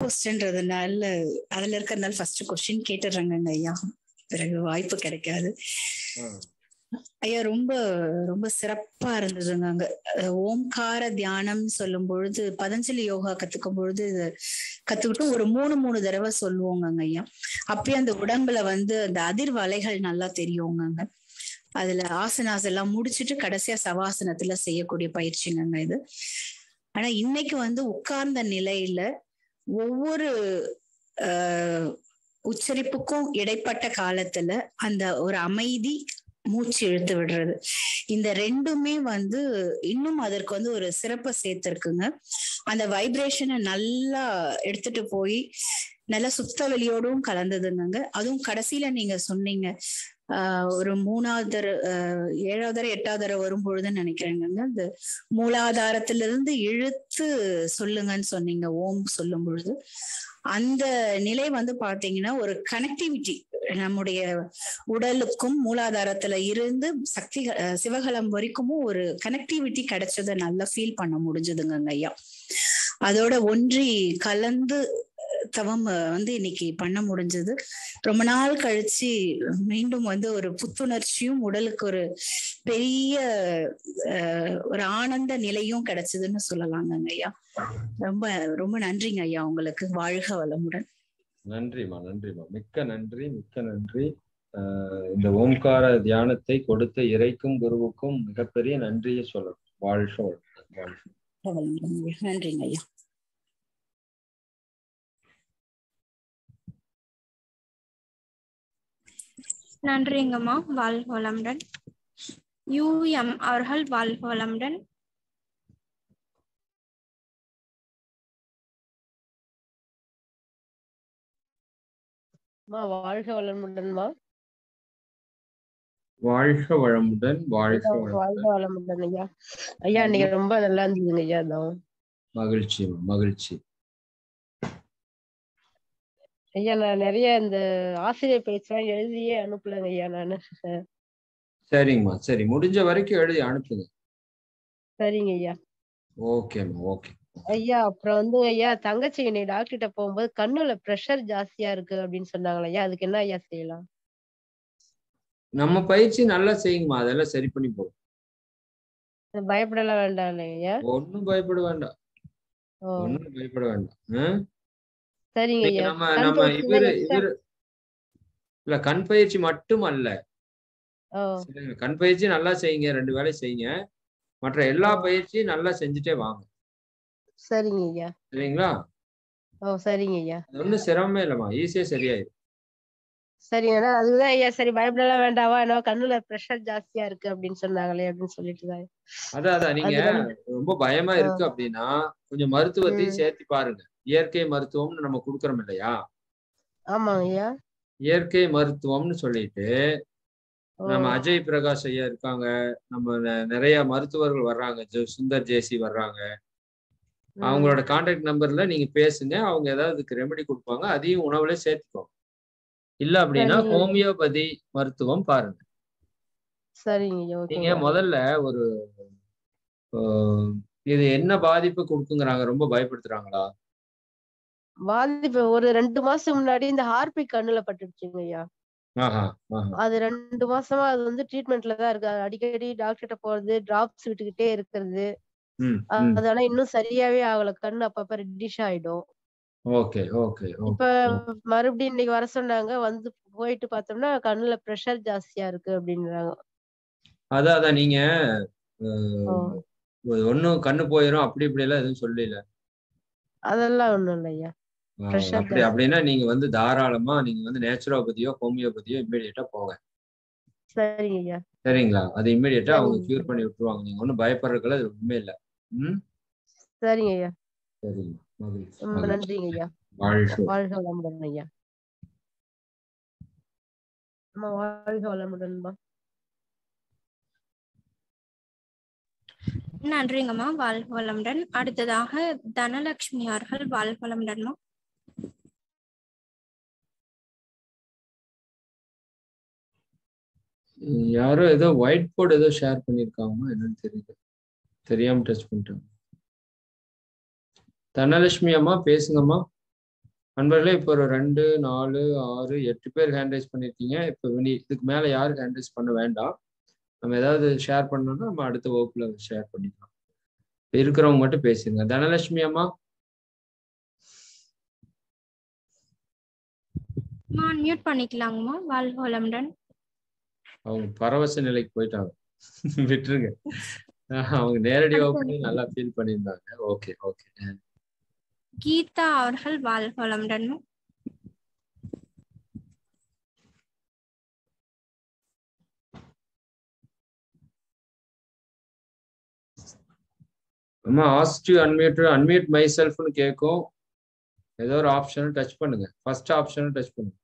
கொஸ்டின்றதுனால அதுல இருக்கிறதுனால first question கேட்டுடுறாங்க ஐயா பிறகு வாய்ப்பு கிடைக்காது ஐயா ரொம்ப ரொம்ப சிறப்பா இருந்ததுங்க அங்க அஹ் ஓம்கார தியானம் சொல்லும் பொழுது பதஞ்சலி யோகா கத்துக்கும் பொழுது இது கத்துக்கிட்டு ஒரு மூணு மூணு தடவை சொல்லுவோங்க ஐயா அப்பயே அந்த உடம்புல வந்து அந்த அதிர்வலைகள் நல்லா தெரியுங்க அதுல ஆசனாஸ் எல்லாம் முடிச்சிட்டு கடைசியா சவாசனத்துல செய்யக்கூடிய பயிற்சிங்க இது ஆனா இன்னைக்கு வந்து உட்கார்ந்த நிலையில ஒவ்வொரு ஆஹ் உச்சரிப்புக்கும் இடைப்பட்ட காலத்துல அந்த ஒரு அமைதி மூச்சு இழுத்து விடுறது இந்த ரெண்டுமே வந்து இன்னும் அதற்கு வந்து ஒரு சிறப்பை சேர்த்திருக்குங்க அந்த வைப்ரேஷனை நல்லா எடுத்துட்டு போய் நல்லா சுத்த வெளியோடும் கலந்ததுங்க அதுவும் கடைசியில நீங்க சொன்னீங்க ஆஹ் ஒரு மூணாவது தர ஆஹ் ஏழாவது தர எட்டாவது தர வரும்பொழுதுன்னு நினைக்கிறேங்க இந்த மூலாதாரத்துல இருந்து இழுத்து சொல்லுங்கன்னு சொன்னீங்க ஓம் சொல்லும் பொழுது அந்த நிலை வந்து பாத்தீங்கன்னா ஒரு கனெக்டிவிட்டி நம்முடைய உடலுக்கும் மூலாதாரத்துல இருந்து சக்தி அஹ் சிவகலம் வரைக்கும் ஒரு கனெக்டிவிட்டி கிடைச்சதை நல்லா ஃபீல் பண்ண முடிஞ்சதுங்க ஐயா அதோட ஒன்றி கலந்து தவம் வந்து இன்னைக்கு பண்ண முடிஞ்சது ரொம்ப நாள் கழிச்சு மீண்டும் வந்து ஒரு புத்துணர்ச்சியும் உடலுக்கு ஒரு பெரிய அஹ், ஒரு ஆனந்த நிலையும் கிடைச்சதுன்னு சொல்லலாங்க ஐயா ரொம்ப ரொம்ப நன்றிங்க ஐயா உங்களுக்கு வாழ்க வளமுடன் நன்றிம்மா நன்றிம்மா மிக்க நன்றி மிக்க நன்றி ஆஹ் இந்த ஓம்கார தியானத்தை கொடுத்த இறைக்கும் குருவுக்கும் மிகப்பெரிய நன்றியை சொல்லணும் வாழ்க வளமுடன், வாழ்க வளமுடன் ஐயா. நன்றிங்க ஐயா நன்றிங்கம்மா வாழ்க வளமுடன் யூஎம் அவர்கள் வாழ்க வளமுடன் அம்மா வாழ்க வளமுடன்மா வாழ்க வளமுடன் வாழ்க வாழ்க வளமுடன் வளமுடன் ஐயா ஐயா நீங்க ரொம்ப நல்லா இருந்ததுங்க ஐயா அதான் மகிழ்ச்சி மகிழ்ச்சி ஐயா நான் நிறைய இந்த ஆசிரியர் பேச்செல்லாம் எழுதியே அனுப்பலங்க ஐயா நானு சரிங்கம்மா சரி முடிஞ்ச வரைக்கும் எழுதி அனுப்புங்க சரிங்க ஐயா ஓகேம்மா ஓகே ஐயா அப்புறம் வந்து ஐயா தங்கச்சி என்னை டாக்டர்கிட்ட போகும்போது கண்ணுல பிரஷர் ஜாஸ்தியா இருக்கு அப்படின்னு சொன்னாங்களே ஐயா அதுக்கு என்ன ஐயா செய்யலாம் நம்ம பயிற்சி நல்லா செய்யுங்கம்மா அதெல்லாம் சரி பண்ணி போகும் பயப்படலாம் வேண்டாம் இல்லைங்க ஐயா ஒன்றும் பயப்பட வேண்டாம் ஓ ஒன்றும் பயப்பட வேண்டாம் ஆ? சரிங்க இன்னைக்கு ஐயா நம்ம கண் நம்ம பயிற்சி இவரு extra- இவரு இல்ல கண் பயிற்சி மட்டும் அல்ல ஓ சரிங்க கண் பயிற்சி நல்லா செய்யுங்க ரெண்டு வேளை செய்யுங்க மற்ற எல்லா பயிற்சியும் நல்லா செஞ்சுட்டே வாங்க சரிங்க ஐயா சரிங்களா ஓ சரிங்க ஐயா அது ஒன்றும் சிரமமே இல்லைம்மா ஈஸியா சரியாயிடும் சரிங்க அதுக்குதான் ஐயா சரி பயப்படலாம் வேண்டாவா ஏன்னா கண்ணுல பிரஷர் ஜாஸ்தியா இருக்கு அப்படின்னு சொன்னாங்களே அப்படின்னு சொல்லிட்டு தான் அதான் அதான் நீங்க அது வந்து- ரொம்ப பயமா இருக்கு அப்படின்னா கொஞ்சம் மருத்துவத்தையும் ம். சேர்த்து பாருங்க இயற்கை மருத்துவம்னு நம்ம கொடுக்குறோம் இல்லையா ஆமாங்க ஐயா இயற்கை மருத்துவம்னு சொல்லிட்டு ஓ நம்ம அஜய் பிரகாஷ் ஐயா இருக்காங்க நம்ம நெ- நிறைய மருத்துவர்கள் வர்றாங்க ஜோ- சுந்தர் ஜேசி வர்றாங்க ம். அவங்களோட கான்டாக்ட் நம்பர்ல நீங்க பேசுங்க அவங்க ஏதாவது இதுக்கு ரெமெடி கொடுப்பாங்க அதையும் உணவுல சேர்த்துக்கோங்க இல்ல அப்படின்னா சரிங்க. ஹோமியோபதி மருத்துவம் பாருங்க சரிங்க ஐயா நீங்க ஓகேங்க முதல்ல ஒரு ஆஹ், இது என்ன பாதிப்பு கொடுக்குங்கிறாங்க ரொம்ப பயப்படுத்துறாங்களா பாதிப்பு ஒரு ரெண்டு மாசம் முன்னாடி இந்த ஹார்பிக் கண்ணுல பட்டுடுச்சுங்க ஐயா ஆஹா ஆஹா அது ரெண்டு மாசமா அது வந்து ட்ரீட்மெண்ட்ல தான் இருக்கு அது அடிக்கடி டாக்டர்கிட்ட போறது டிராப்ஸ் விட்டுக்கிட்டே இருக்கிறது ம் அ- ம் அது ஆனா இன்னும் சரியாவே ஆகல கண்ணு அப்பப்ப ரெட்டிஷ் ஆயிடும் ஓகே ஓகே இப்ப ஓகே மறுபடியும் இன்னைக்கு வர சொன்னாங்க வந்து போயிட்டு பார்த்தோம்னா கண்ணுல பிரஷர் ஜாஸ்தியா இருக்கு அப்படின்றாங்க அதான் அதான் நீங்க ஓ ஒன்னும் கண்ணு போயிரும் அப்படி இப்படி எல்லாம் எதுவும் சொல்லல அதெல்லாம் ஒண்ணும் இல்லை ஐயா ஆஹ் பிரஷர் அப்படி அப்படின்னா நீங்க வந்து தாராளமா நீங்க வந்து நேச்சுரோபதியோ ஹோமியோபதியோ இம்மீடியட்டா போங்க சரிங்க ஐயா சரிங்களா அது இம்மீடியட்டா அவங்க சரிங்க கியூர் பண்ணி விட்டுருவாங்க நீங்க ஒன்றும் பயப்படுறதுக்குள்ள அது உண்மை இல்லை ம் சரிங்க ஐயா சரிங்க மகிழ்ச்சி ரொம்ப மகிழ்ச்சி நன்றிங்க ஐயா வாழ்க வாழ்க வளமுடன் ஐயா அம்மா வாழ்க வளமுடன்மா நன்றிங்கம்மா வாழ்க வளமுடன் அடுத்ததாக தனலட்சுமி அவர்கள் வாழ்க வளமுடன்மா யாரோ ஏதோ ஒயிட் போர்டு ஏதோ ஷேர் பண்ணியிருக்காங்க என்னன்னு தெரியல தெரியாம டச் பண்ணிட்டாங்க தனலட்சுமி அம்மா பேசுங்கம்மா நண்பர்களே இப்போ ஒரு ரெண்டு நாலு ஆறு எட்டு பேர் ஹேண்ட் ரைஸ் பண்ணியிருக்கீங்க இப்போ இனி இதுக்கு மேலே யாரும் ஹேண்ட் ரைஸ் பண்ண வேண்டாம் நம்ம ஏதாவது ஷேர் பண்ணோம்னா நம்ம அடுத்த வகுப்புல ஷேர் பண்ணிக்கலாம் இப்ப இருக்கிறவங்க மட்டும் பேசுங்க தனலட்சுமி அம்மா மியூட் பண்ணிக்கலாங்கம்மா வாழ்க வளமுடன் அவங்க பரவச நிலைக்கு போயிட்டாங்க விட்டுருங்க அவங்க நேரடி வகுப்பு நல்லா ஃபீல் பண்ணியிருந்தாங்க ஓகே ஓகே கீதா அவர்கள் வாழ்க வளமுடன் அம்மா ஆஸ்ட் அன்மியூட் அன்மியூட் மை செல்ஃப்னு கேட்கும் ஏதோ ஒரு ஆப்ஷன் டச் பண்ணுங்க ஃபர்ஸ்ட் ஆப்ஷன் டச் பண்ணுங்க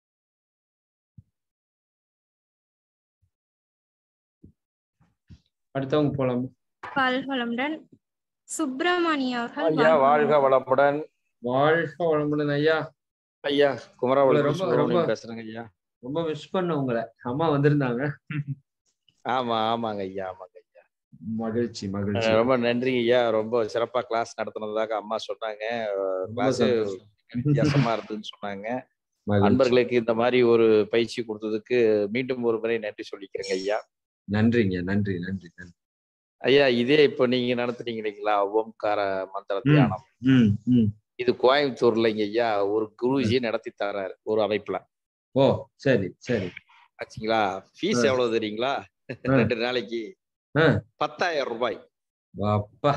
அடுத்தவங்க போலாம் வாழ்க வளமுடன் சுப்பிரமணிய அவர்கள் ஐயா வாழ்க வளமுடன் வாழ்க வளமுடன் ஐயா ஐயா குமராவளம் ரொம்ப- சுப்பிரமணியம் ரொம்ப- பேசுறேங்க ஐயா ரொம்ப மிஸ் பண்ண உங்களை அம்மா வந்திருந்தாங்க ஆமா ஆமாங்க ஐயா ஆமாங்க ஐயா மகிழ்ச்சி மகிழ்ச்சி அஹ் ரொம்ப நன்றிங்க ஐயா ரொம்ப சிறப்பா கிளாஸ் நடத்துனதாக அம்மா சொன்னாங்க ரொம்ப கிளாஸ் சந்தோஷம். வித்தியாசமா இருந்ததுன்னு சொன்னாங்க மகிழ்ச்சி. அன்பர்களுக்கு இந்த மாதிரி ஒரு பயிற்சி கொடுத்ததுக்கு மீண்டும் ஒரு முறை நன்றி சொல்லிக்கிறேங்க ஐயா நன்றிங்க நன்றி நன்றி நன்றி ஐயா இதே இப்போ நீங்க நடத்துனீங்க இல்லைங்களா ஓம்கார மந்திர ம். தியானம் ம் ம் இது கோயம்புத்தூர்லங்க ஐயா ஒரு குருஜி நடத்தி தர்றாரு ஒரு அமைப்புல ஓ சரி சரி ஆச்சுங்களா ஃபீஸ் ஆ. எவ்வளவு தெரியுங்களா ஆ. ரெண்டு நாளைக்கு ஆ. பத்தாயிரம் ரூபாய் அப்பா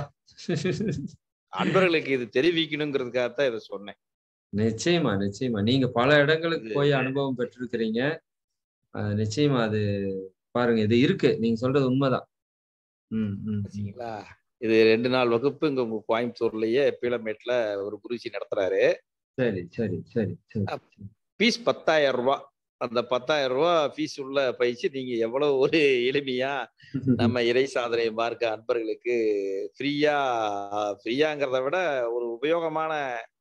அன்பர்களுக்கு இது தெரிவிக்கணுங்கிறதுக்காக தான் இதை சொன்னேன் நிச்சயமா நிச்சயமா நீங்க பல இடங்களுக்கு இது- போய் அனுபவம் பெற்றிருக்கிறீங்க அஹ் நிச்சயமா அது பாருங்க இது இருக்கு நீங்க சொல்றது உண்மைதான் ம் ம், ம் சரிங்களா இது ரெண்டு நாள் வகுப்பு இங்க உங்க கோயம்புத்தூர்லயே பீளமேட்ல ஒரு குருஜி நடத்துறாரு சரி சரி சரி சரி ஃபீஸ் பத்தாயிரம் ரூபாய் அந்த பத்தாயிரம் ரூபாய் ஃபீஸ் உள்ள பயிற்சி நீங்க எவ்வளவு ஒரு எளிமையா நம்ம இறை சாதனை மார்க்க அன்பர்களுக்கு ஃப்ரீயா ஃப்ரீயாங்கிறத விட ஒரு உபயோகமான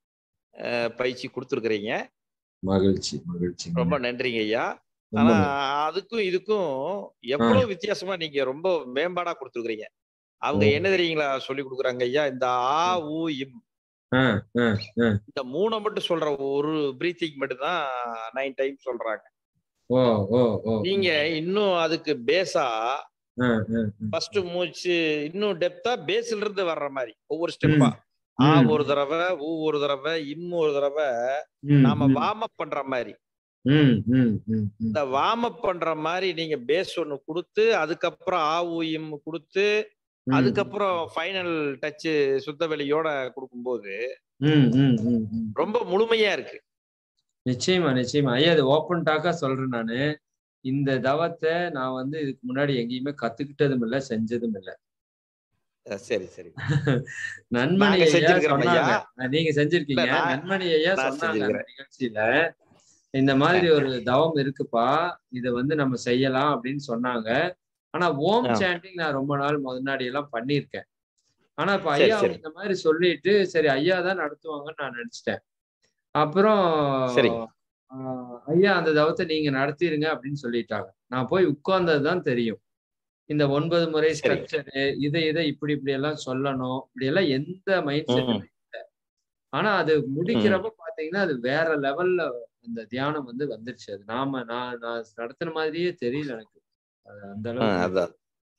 அஹ், பயிற்சி கொடுத்துருக்குறீங்க மகிழ்ச்சி மகிழ்ச்சி ரொம்ப நன்றிங்க ஐயா ரொம்ப ஆனா நன்றி. அதுக்கும் இதுக்கும் எவ்வளவு வித்தியாசமா நீங்க ரொம்ப மேம்பாடா கொடுத்துருக்கீங்க அவங்க ஓ. என்ன தெரியுங்களா சொல்லி கொடுக்குறாங்க ஐயா இந்த ஆ ஊ இம் ஆ, ஆ, ஆ. இந்த மூணை மட்டும் சொல்ற ஒரு பிரீத்திங் மட்டும் தான் நைன் டைம் சொல்றாங்க ஓ ஓ ஓ நீங்க இன்னும் அதுக்கு பேஸா ஆ, ஆ, ஆ. ஃபர்ஸ்ட் மூச்சு இன்னும் டெப்தா பேஸ்ல இருந்து வர்ற மாதிரி ஒவ்வொரு ஸ்டெப்பா ஆ ம், ஒரு தடவை ஊ ஒரு தடவை இம் ஒரு தடவை ம், நாம ம், வார்ம் அப் பண்ற மாதிரி ம், ம், ம், ம். இந்த வார்ம் அப் பண்ற மாதிரி நீங்க பேஸ் ஒண்ணு கொடுத்து அதுக்கப்புறம் ஆ ஊ இம் கொடுத்து ம், அதுக்கப்புறம் ஃபைனல் டச் சுத்த வெளியோட கொடுக்கும்போது ம், ம், ம், ம். ரொம்ப முழுமையா இருக்கு நிச்சயமா நிச்சயமா ஐயா அது ஓப்பன் டாக்கா சொல்றேன் நானு இந்த தவத்தை நான் வந்து இதுக்கு முன்னாடி எங்கேயுமே கத்துக்கிட்டதும் இல்ல செஞ்சதும் இல்ல அஹ் சரி சரி நன்மணி நாங்க ஐயா செஞ்சிருக்கிறோம் ஐயா. சொன்னாங்க அஹ் நீங்க செஞ்சிருக்கீங்க இல்ல, நான்- நன்மணி ஐயா நான் சொன்னாங்க அந்த செஞ்சிருக்கிறேன். நிகழ்ச்சியில இந்த மாதிரி ஒரு தவம் இருக்குப்பா இத வந்து நம்ம செய்யலாம் அப்படின்னு சொன்னாங்க ஆனா ஓம் ஆ. சாண்டிங் நான் ரொம்ப நாள் முன்னாடி எல்லாம் பண்ணியிருக்கேன் ஆனா இப்ப சரி, ஐயா சரி. இந்த மாதிரி சொல்லிட்டு சரி ஐயா தான் நடத்துவாங்கன்னு நான் நினைச்சிட்டேன் அப்புறம் சரி. ஆஹ் ஐயா அந்த தவத்தை நீங்க நடத்திருங்க அப்படின்னு சொல்லிட்டாங்க நான் போய் உட்கார்ந்ததுதான் தெரியும் இந்த ஒன்பது முறை சரி. ஸ்ட்ரக்சரு இதை இதை இப்படி இப்படி எல்லாம் சொல்லணும் இப்படி எல்லாம் எந்த மைண்ட் செட் ம். இல்லை ஆனா அது முடிக்கிறப்ப பாத்தீங்கன்னா அது வேற லெவல்ல அந்த தியானம் வந்து வந்துருச்சு அது நாம நான் நான் நடத்தின மாதிரியே தெரியல எனக்கு அது அந்த ஆ, அளவுக்கு அதான்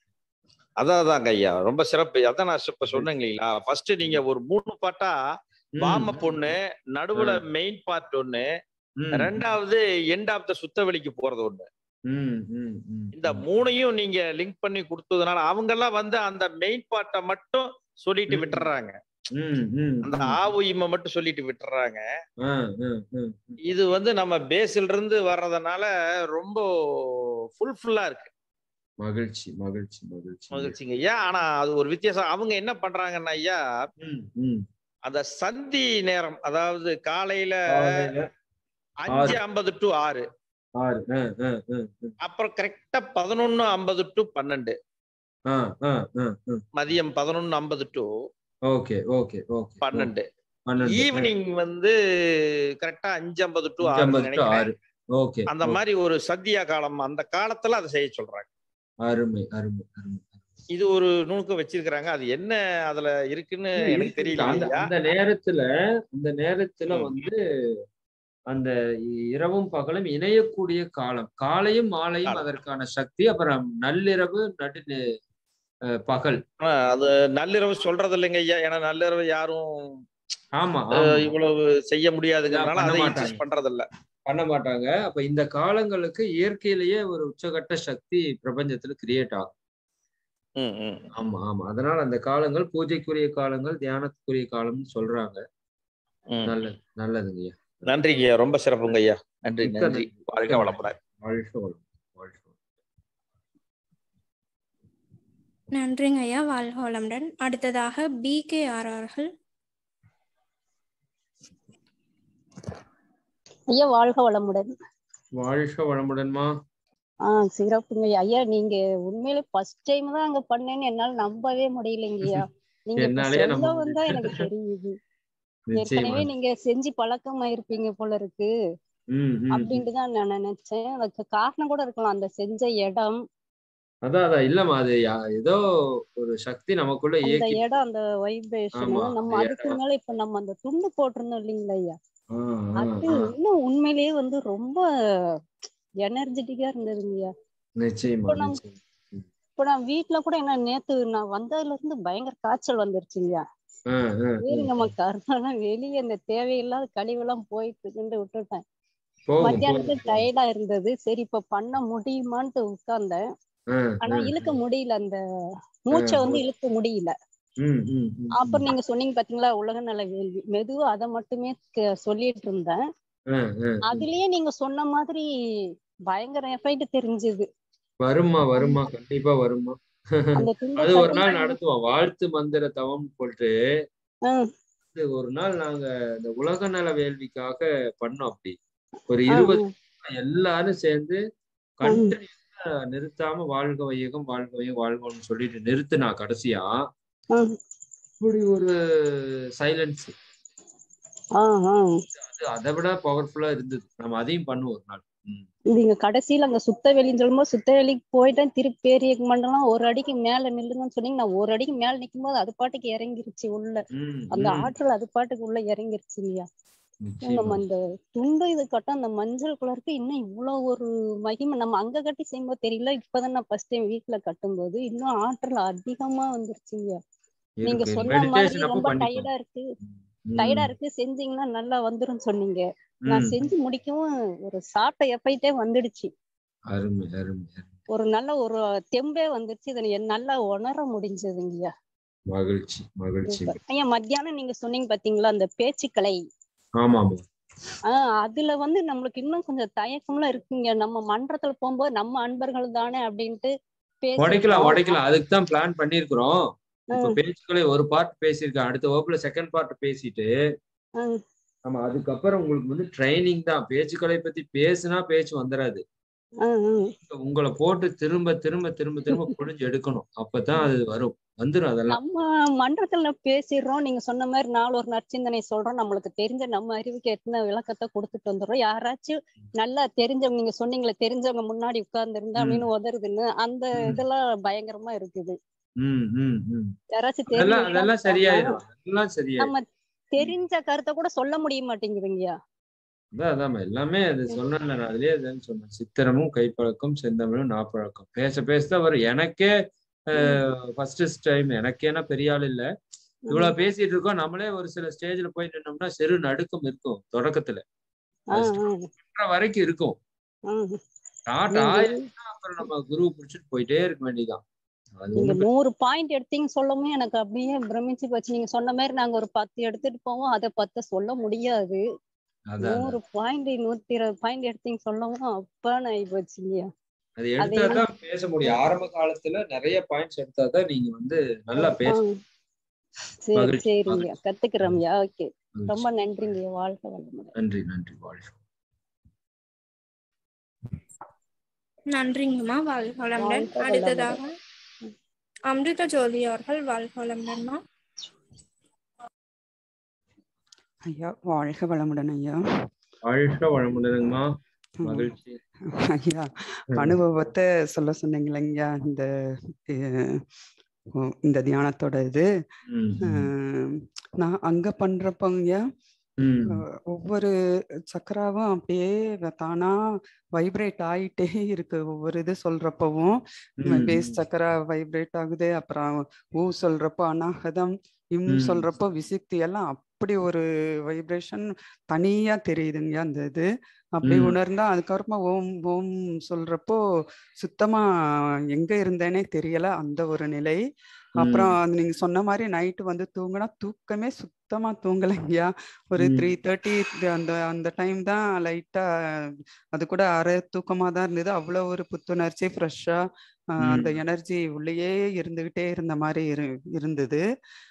அதான் அதாங்க ஐயா ரொம்ப சிறப்பு அதான் நான் இப்ப சொன்னேங்க இல்லைங்களா ஃபர்ஸ்ட் நீங்க ஒரு மூணு பாட்டா ம், வார்ம் அப் ஒண்ணு நடுவுல மெயின் பார்ட் ஒண்ணு ம், ரெண்டாவது எண்ட் ஆஃப் த சுத்தவெளிக்கு போறது ஒண்ணு ம், ம், ம், இந்த ம். மூணையும் நீங்க லிங்க் பண்ணி கொடுத்ததுனால அவங்க எல்லாம் வந்து அந்த மெயின் பார்ட்டை மட்டும் சொல்லிட்டு ம். விட்டுறாங்க ம், ம், அந்த ம். ஆவு இம்ம மட்டும் சொல்லிட்டு விட்டுறாங்க ஆ, ம், ம், ம். இது வந்து நம்ம பேஸ்ல இருந்து வர்றதுனால ரொம்ப ஃபுல்ஃபுல்லா இருக்கு மகிழ்ச்சி மகிழ்ச்சி மகிழ்ச்சி மகிழ்ச்சிங்க ஐயா ஆனா அது ஒரு வித்தியாசம் அவங்க என்ன பண்றாங்கன்னா ஐயா ம், ம். அந்த சந்தி நேரம் அதாவது காலையில காலையில அஞ்சு ஐம்பது டு ஆறு ஆறு ஆ, ஆ, ஆ, ஆ. அப்புறம் கரெக்டா பதினொன்னு ஐம்பது டு பன்னெண்டு ஆ, ஆ, ஆ, ஆ. மதியம் பதினொன்னு ஐம்பது டு ஓகே ஓகே ஓகே பன்னெண்டு பன்னெண்டு ஈவினிங் வந்து கரெக்டா அஞ்சு ஐம்பது டு அஞ்சு ஆறு ஐம்பது to நினைக்கிறேன் ஆறு ஓகே அந்த மாதிரி ஒரு சத்தியா காலம் அந்த காலத்துல அதை செய்ய சொல்றாங்க அருமை அருமை அருமை இது ஒரு நுணுக்கம் வச்சிருக்கிறாங்க அது என்ன அதுல இருக்குன்னு இல்ல, எனக்கு இருக்கு, தெரியல அந்த ஐயா அந்த நேரத்துல அந்த நேரத்துல ம். வந்து அந்த இரவும் பகலும் இணையக்கூடிய காலம் காலையும் மாலையும் காலம். அதற்கான சக்தி அப்புறம் நள்ளிரவு நடு நெ- அஹ் பகல் ஆனா, அது நள்ளிரவு சொல்றது இல்லைங்க ஐயா ஏன்னா நள்ளிரவு யாரும் ஆமா அஹ், ஆமா இவ்வளவு செய்ய முடியாதுங்கிறதுனால பண்ண அதை மாட்டாங்க. இன்சிஸ்ட் பண்றது இல்ல பண்ண மாட்டாங்க அப்ப இந்த காலங்களுக்கு இயற்கையிலேயே ஒரு உச்சகட்ட சக்தி பிரபஞ்சத்துல கிரியேட் ஆகும் ம், ம். ஆமா ஆமா அதனால அந்த காலங்கள் பூஜைக்குரிய காலங்கள் தியானத்துக்குரிய காலம்னு சொல்றாங்க ம். நல்லது நல்லதுங்கய்யா நன்றிங்க ஐயா ரொம்ப சிறப்புங்க ஐயா நன்றி மிக்க நன்றி நன்றி. வாழ்க மிக்க வளமுடன் வாழ்க வளம் வாழ்க வளம் நன்றிங்க ஐயா வாழ்க வளமுடன் அடுத்ததாக பி கே ஆர் அவர்கள் ஐயா வாழ்க வளமுடன் வாழ்க வளமுடன்மா ஆஹ் சிறப்புங்க ஐயா. ஐயா நீங்க உண்மையிலே ஃபர்ஸ்ட் டைம் தான் அங்க பண்ணேன்னு என்னால நம்பவே முடியலைங்கய்யா நீங்க இப்ப என்னாலயே நம்ப சொல்ல வந்தா எனக்கு தெரியுது நிச்சயமா ஏற்கனவே நீங்க செஞ்சு பழக்கமாயிருப்பீங்க போல இருக்கு ம், ம், ம். அப்படின்ட்டு தான் நான் நினைச்சேன் அதுக்கு காரணம் கூட இருக்கலாம் அந்த செஞ்ச இடம் அதான் அதான் இல்லம்மா அது யா- ஏதோ ஒரு சக்தி நமக்குள்ள அந்த இயக்கி இடம் அந்த வைப்ரேஷன் ஆமா, நம்ம அந்த அதுக்கு மேல இப்ப நம்ம அந்த துண்டு போட்டிருந்தோம் இல்லைங்களா ஐயா ஆ, ஆ, அது ஆ. இன்னும் உண்மையிலேயே வந்து ரொம்ப எனர்ஜெட்டிக்கா இருந்ததுங்கய்யா நிச்சயமா இப்போ நம்ம- நிச்சயமா இப்போ நான் வீட்ல கூட என்ன நேத்து நான் வந்ததுல இருந்து பயங்கர காய்ச்சல் வந்துருச்சுங்கய்யா ஆ, ஆ, சரி ஆ. நம்ம கருணா வெளியே இந்த தேவையில்லாத கழிவெல்லாம் போயிட்டு இருக்குன்னு விட்டுட்டேன் போகும் மத்தியானத்துல போகும் டயர்டா இருந்தது சரி இப்ப பண்ண முடியுமான்ட்டு உட்கார்ந்தேன் ஆ, ஆனா ஆ, இழுக்க முடியல அந்த மூச்சை வந்து மூச்சு. இழுக்க முடியல ம், ம், ம், அப்புறம் ம். நீங்க சொன்னீங்க பாத்தீங்களா உலக நல வேள்வி மெதுவா அதை மட்டுமே கே- சொல்லிட்டு இருந்தேன் ஆ, ஆ, ஆ. அதுலயே நீங்க சொன்ன மாதிரி பயங்கர எஃபெக்ட் தெரிஞ்சது வருமா வருமா கண்டிப்பா வருமா அந்த துண்டை அது ஒரு கட்டி நாள் நடத்துவோம் வாழ்த்து மந்திர தவம் போட்டு ஆ, இது ஒரு நாள் நாங்க இந்த உலக நல வேள்விக்காக பண்ணோம் அப்படி ஒரு ஆ, இருபது ஆ. எல்லாரும் சேர்ந்து கண்டினியூஸா நிறுத்தாம வாழ்க வையகம் வாழ்க வையகம் வாழ்கன்னு சொல்லிட்டு நிறுத்துனா கடைசியா ஆ, இப்படி ஒரு சைலன்ஸ் ஆ, ஆ. அது அதை விட பவர்ஃபுல்லா இருந்தது நம்ம அதையும் பண்ணுவோம் ஒரு நாள் ம். நீங்க கடைசியில அங்க சுத்த வெளின்னு சொல்லும்போது சுத்த வெளிக்கு போயிட்டேன் திருப்பி பேரிய மண்டலம் ஒரு அடிக்கு மேல நில்லுங்கன்னு சொன்னீங்க நான் ஒரு அடிக்கு மேல நிக்கும் போது அது பாட்டுக்கு இறங்கிருச்சு உள்ள ம், அந்த ம். ஆற்றல் அது பாட்டுக்கு உள்ள இறங்கிருச்சு இல்லையா நிச்சயமா நம்ம அந்த துண்டு இது கட்ட அந்த மஞ்சள் கலருக்கு இன்னும் இவ்வளவு ஒரு மகிமை நம்ம அங்க கட்டி செய்யும்போது தெரியல இப்பதான் நான் ஃபர்ஸ்ட் டைம் வீட்டுல கட்டும்போது இன்னும் ஆற்றல் அதிகமா வந்துருச்சுங்க நீங்க இருக்கு சொன்ன மாதிரி மெடிடேஷன் அப்போ ரொம்ப பண்ணிப்போம் டயர்டா இருக்கு ம், டயர்டா இருக்கு செஞ்சீங்கன்னா நல்லா வந்துரும் சொன்னீங்க நான் ம். செஞ்சு முடிக்கவும் ஒரு சாப்பிட்ட எஃபைட்டே வந்துடுச்சு அருமை அருமை அருமை. ஒரு நல்ல ஒரு தெம்பே வந்துருச்சு இதை என் நல்லா உணர முடிஞ்சதுங்கய்யா மகிழ்ச்சி மகிழ்ச்சி சூப்பர் ஐயா மத்தியானம் நீங்க சொன்னீங்க பாத்தீங்களா அந்த பேச்சுக்கலை ஆமா ஆமா ஆஹ் அதுல வந்து நம்மளுக்கு இன்னும் கொஞ்சம் தயக்கம்லாம் இருக்குங்க நம்ம மன்றத்துல போகும்போது நம்ம அன்பர்கள் தானே அப்படின்ட்டு உடைக்கலாம் பேசிருக்கோம் உடைக்கலாம் அதுக்கு தான் பிளான் பண்ணியிருக்கிறோம் இப்ப ம். பேச்சுக்களே ஒரு பார்ட் பேசியிருக்கேன் அடுத்த வகுப்புல செகண்ட் பார்ட் பேசிட்டு ம். நம்ம அதுக்கப்புறம் உங்களுக்கு வந்து ட்ரைனிங் தான் பேச்சுக்களை பத்தி பேசுனா பேச்சு வந்துடாது ஹம் ஹம் உங்களை போட்டு திரும்ப திரும்ப திரும்ப திரும்ப புழிஞ்சு எடுக்கணும் அப்பதான் அது வரும் வந்துரும் அதெல்லாம் நம்ம மன்றத்துல பேசிடுறோம் நீங்க சொன்ன மாதிரி நாலு ஒரு நற்சிந்தனை சொல்றோம் நம்மளுக்கு தெரிஞ்ச நம்ம அறிவுக்கு எத்தனை விளக்கத்தை கொடுத்துட்டு வந்துடுறோம் யாராச்சும் நல்லா தெரிஞ்சவங்க நீங்க சொன்னீங்களே தெரிஞ்சவங்க முன்னாடி உட்கார்ந்து இருந்தா ம். அப்படின்னு உதறுதுன்னு அந்த ம். இதெல்லாம் பயங்கரமா இருக்குது ம் ம் ம் யாராச்சும் அதெல்லாம் தெரிஞ்சவங்க அதெல்லாம் சொன்னா சரியாயிடும் அதெல்லாம் சரியாயிடும் நம்ம தெரிஞ்ச கருத்தை கூட சொல்ல முடிய மாட்டேங்குதுங்கய்யா அதான் அதாம்மா எல்லாமே அது சொன்னேன்ல நான் அதுலயே அதுன்னு சொன்னேன் சித்திரமும் கைப்பழக்கம் செந்தமிழும் நாப்பழக்கம் பேச பேசதான் வரும் எனக்கே ஃபர்ஸ்ட் டைம் எனக்கேனா பெரிய ஆள் இல்ல இவ்வளவு பேசிட்டு இருக்கோம் நம்மளே ஒரு சில ஸ்டேஜ்ல போய் நின்னோம்னா செரு நடுக்கம் இருக்கும் தொடக்கத்துல அது ஆஹ் start ஆஹ் பண்ற வரைக்கும் இருக்கும் ஆஹ் ஸ்டார்ட் நீங்க ஆயிருச்சுன்னா அப்புறம் நம்ம குரு பிடிச்சிட்டு போயிட்டே இருக்க வேண்டியதுதான் அது நீங்க ஒண்ணும் நூறு பாயிண்ட் எடுத்தீங்க சொல்லவும் எனக்கு அப்படியே பிரமிச்சு போச்சு நீங்க சொன்ன மாதிரி நாங்க ஒரு பத்து எடுத்துட்டு போவோம் அதை பத்து சொல்ல முடியாது அதான் நூறு பாயிண்ட் நூத்தி இருபது பாயிண்ட் எடுத்தீங்க சொல்லவும் அப்பான்னு ஆகி போச்சு இல்லையா அது அது எடுத்தா தான் பேச முடியும் ஆரம்ப காலத்துல நிறைய பாயிண்ட்ஸ் எடுத்தா தான் நீங்க வந்து நல்லா பேச ஆஹ் சரி மகிழ்ச்சி சரிங்க மகிழ்ச்சி கத்துக்கிறோம்யா ஓகே மகிழ்ச்சி. ரொம்ப நன்றிங்க வாழ்க்கை வளமுடன் நன்றி நன்றி வாழ்க நன்றிங்கம்மா வாழ்க வளமுடன் வாழ்க வளமுடன் அடுத்ததாக அமிர்த ஜோதி அவர்கள் வாழ்க வளமுடன்மா ஐயா வாழ்க வளமுடன் ஐயா வாழ்க வளமுடனுங்கம்மா மகிழ்ச்சி ஐயா அனுபவத்தை சொல்ல சொன்னீங்களேங்கய்யா இந்த அஹ், ஓ, இந்த தியானத்தோட இது ம், ம், அஹ், நான் அங்க பண்றப்பங்க ம். அஹ், ஒவ்வொரு சக்கராவும் அப்படியே வ- தானா வைப்ரேட் ஆயிட்டே இருக்கு ஒவ்வொரு இது சொல்றப்பவும் ம், பேஸ் ம். சக்கரா வைப்ரேட் ஆகுது அப்புறம் ஊ சொல்றப்போ அனாகதம் இம் ம். சொல்றப்போ விசிக்தி எல்லாம் அப்படி ஒரு வைப்ரேஷன் தனியா தெரியுதுங்க அந்த இது அப்படி ம். உணர்ந்தா அதுக்கப்புறமா ஓம் ஓம் சொல்றப்போ சுத்தமா எங்க இருந்தேனே தெரியல அந்த ஒரு நிலை அப்புறம் ம். அது நீங்க சொன்ன மாதிரி நைட்டு வந்து தூங்கினா தூக்கமே சுத்தமா தூங்கலைங்கய்யா ஒரு ம். த்ரீ தேர்ட்டி அந்த அந்த டைம் தான் லைட்டா அது கூட அரை தூக்கமா தான் இருந்தது அவ்வளோ ஒரு புத்துணர்ச்சி ஃப்ரெஷ்ஷா அந்த ம். எனர்ஜி உள்ளேயே இருந்துகிட்டே இருந்த மாதிரி இரு இருந்தது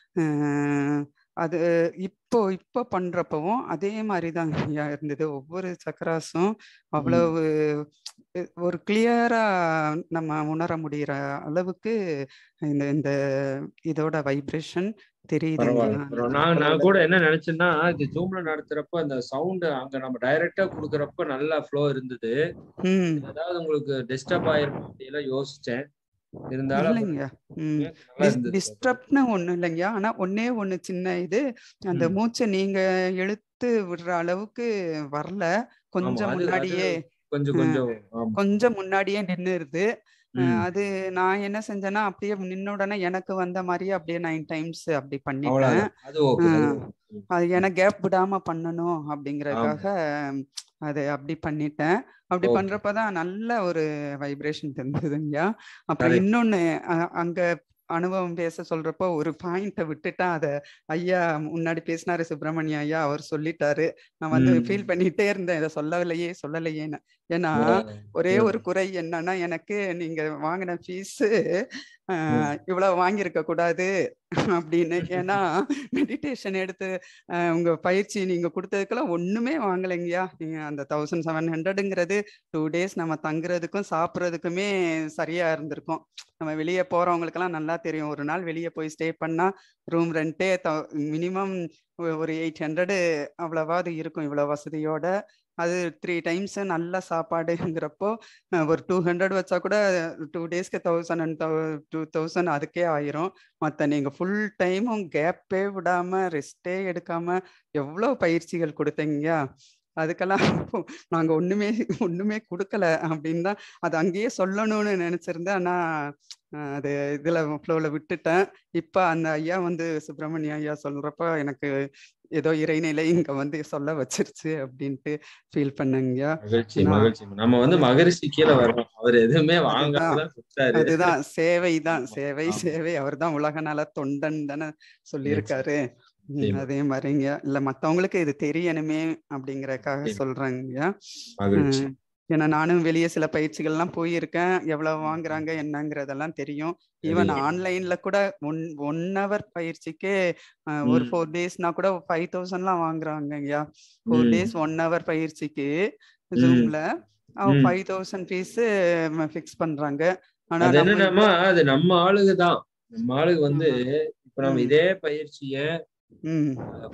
அஹ் அது இப்போ இப்போ பண்றப்பவும் அதே மாதிரி தான் ஐயா இருந்தது ஒவ்வொரு சக்கராஸும் ம். அவ்வளவு அஹ் ஒரு கிளியரா நம்ம உணர முடிகிற அளவுக்கு இந்த இந்த இதோட வைப்ரேஷன் தெரியுதுங்க பரவாயில்ல பரவாயில்ல நான் நான் கூட என்ன நினைச்சேன்னா இது ஜூம்ல நடத்துறப்ப அந்த சவுண்ட் அங்க நம்ம டைரக்டா குடுக்கறப்ப நல்லா ஃப்ளோ இருந்தது ம் அதாவது உங்களுக்கு டிஸ்டர்ப் ஆயிருக்கும் அப்படியெல்லாம் யோசிச்சேன் இருந்தாலும் அப்புறம் இல்லைங்க ம் நல்லா இருந்தது டிஸ்டர்ப்னு ஒண்ணும் இல்லைங்கய்யா ஆனா ஒண்ணே ஒண்ணு சின்ன இது அந்த ம். மூச்சை நீங்க இழுத்து விடுற அளவுக்கு வரல ஆமா கொஞ்சம் அது அது முன்னாடியே கொஞ்சம் அஹ், கொஞ்சம் ஆமா கொஞ்சம் முன்னாடியே நின்னுருது அஹ், ம் அது நான் என்ன செஞ்சேன்னா அப்படியே நின்ன உடனே எனக்கு வந்த மாதிரியே அப்படியே நைன் டைம்ஸ் அப்படி பண்ணிட்டேன் அவ்வளவுதான் அது ஓகே அது அஹ், okay. ம். அது எனக்கு கேப் விடாம பண்ணணும் ஆமா அப்படிங்கறதுக்காக அது அப்படி பண்ணிட்டேன் அப்படி ஓகே பண்றப்பதான் நல்ல ஒரு வைப்ரேஷன் தெரிஞ்சதுங்கய்யா அப்புறம் கரெக்ட் இன்னொன்னு அ- அங்க அனுபவம் பேச சொல்றப்போ ஒரு பாயிண்ட விட்டுட்டேன் அத ஐயா முன்னாடி பேசினாரு சுப்பிரமணிய ஐயா அவர் சொல்லிட்டாரு நான் வந்து ம் ஃபீல் பண்ணிட்டே இருந்தேன் இதை சொல்லவில்லையே சொல்லலையேன்னு ஏன்னா ஒரே ஒரு குறை என்னன்னா எனக்கு நீங்க வாங்கின ஃபீஸ் ம். இவ்வளவு வாங்கியிருக்க கூடாது அப்படின்னு ஏன்னா மெடிடேஷன் எடுத்து அஹ், உங்க பயிற்சி நீங்க கொடுத்ததுக்கெல்லாம் ஒண்ணுமே வாங்கலைங்கய்யா நீங்க அந்த தௌசண்ட் செவன் ஹண்ட்ரடுங்கிறது டூ டேஸ் நம்ம தங்குறதுக்கும் சாப்பிட்றதுக்குமே சரியா இருந்திருக்கும் நம்ம வெளியே போறவங்களுக்கெல்லாம் நல்லா தெரியும் ஒரு நாள் வெளியே போய் ஸ்டே பண்ணா ரூம் ரெண்டே மினிமம் ஒரு எயிட் ஹண்ட்ரடு அவ்வளவாது இருக்கும் இவ்வளவு வசதியோட அது த்ரீ டைம்ஸ் நல்ல சாப்பாடுங்கிறப்போ அஹ், ஒரு டூ ஹண்ட்ரட் வச்சா கூட டூ டேஸ்க்கு தௌசண்ட் அண்ட் டூ தௌசண்ட் அதுக்கே ஆயிரும் மற்ற நீங்கள் ஃபுல் டைமும் கேப்பே விடாம ரெஸ்டே எடுக்காம எவ்வளோ பயிற்சிகள் கொடுத்தீங்க அதுக்கெல்லாம் இப்போ நாங்க ஒண்ணுமே ஒண்ணுமே கொடுக்கல அப்படின்னு தான் அது அங்கேயே சொல்லணும்னு நினைச்சிருந்தேன் ஆனா அஹ், அது இதுல ஃப்ளோல விட்டுட்டேன் இப்ப அந்த ஐயா வந்து சுப்பிரமணிய ஐயா சொல்றப்ப எனக்கு ஏதோ இறைநிலை இங்க வந்து சொல்ல வச்சிருச்சு அப்படின்ட்டு ஃபீல் பண்ணேங்கய்யா மகிழ்ச்சி ஏன்னா மகிழ்ச்சி நம்ம வந்து மகிழ்ச்சி கீழே வர்றோம் அவர் எதுவுமே அதுதான் வாங்காமதான் கொடுத்தாரு அதுதான் சேவை தான் ஆமா சேவை ஆமா சேவை அவர் தான் உலக நல தொண்டன் தானே நிச்சயம் சொல்லியிருக்காரு ம், நிச்சயமா அதே மாதிரிங்க இல்ல மத்தவங்களுக்கு இது தெரியணுமே அப்படிங்கறக்காக நிச்சயமா சொல்றேங்க மகிழ்ச்சி அஹ் ஏன்னா நானும் வெளியே சில பயிற்சிகள்லாம் போயிருக்கேன் எவ்வளவு வாங்குறாங்க என்னங்கிறதெல்லாம் தெரியும் ஈவன் தெரியும் ஆன்லைன்ல கூட ஒன் ஒன் ஹவர் பயிற்சிக்கே அஹ், ஒரு ம் ஃபோர் டேஸ்னா கூட ஃபைவ் தௌசண்ட்லாம் வாங்குறாங்க ஐயா ஃபோர் ம் டேஸ் ஒன் ஹவர் பயிற்சிக்கு ம் ஜூம்ல ம் ஃபைவ் தௌசண்ட் ஃபீஸ் ஃபிக்ஸ் பண்றாங்க ஆனா அது நம்ம என்னன்னா இவ்வளோ அது நம்ம ஆளுங்க தான் நம்ம ஆளுங்க வந்து ஆமா இப்ப நம்ம ம் இதே பயிற்சிய ம் அஹ்,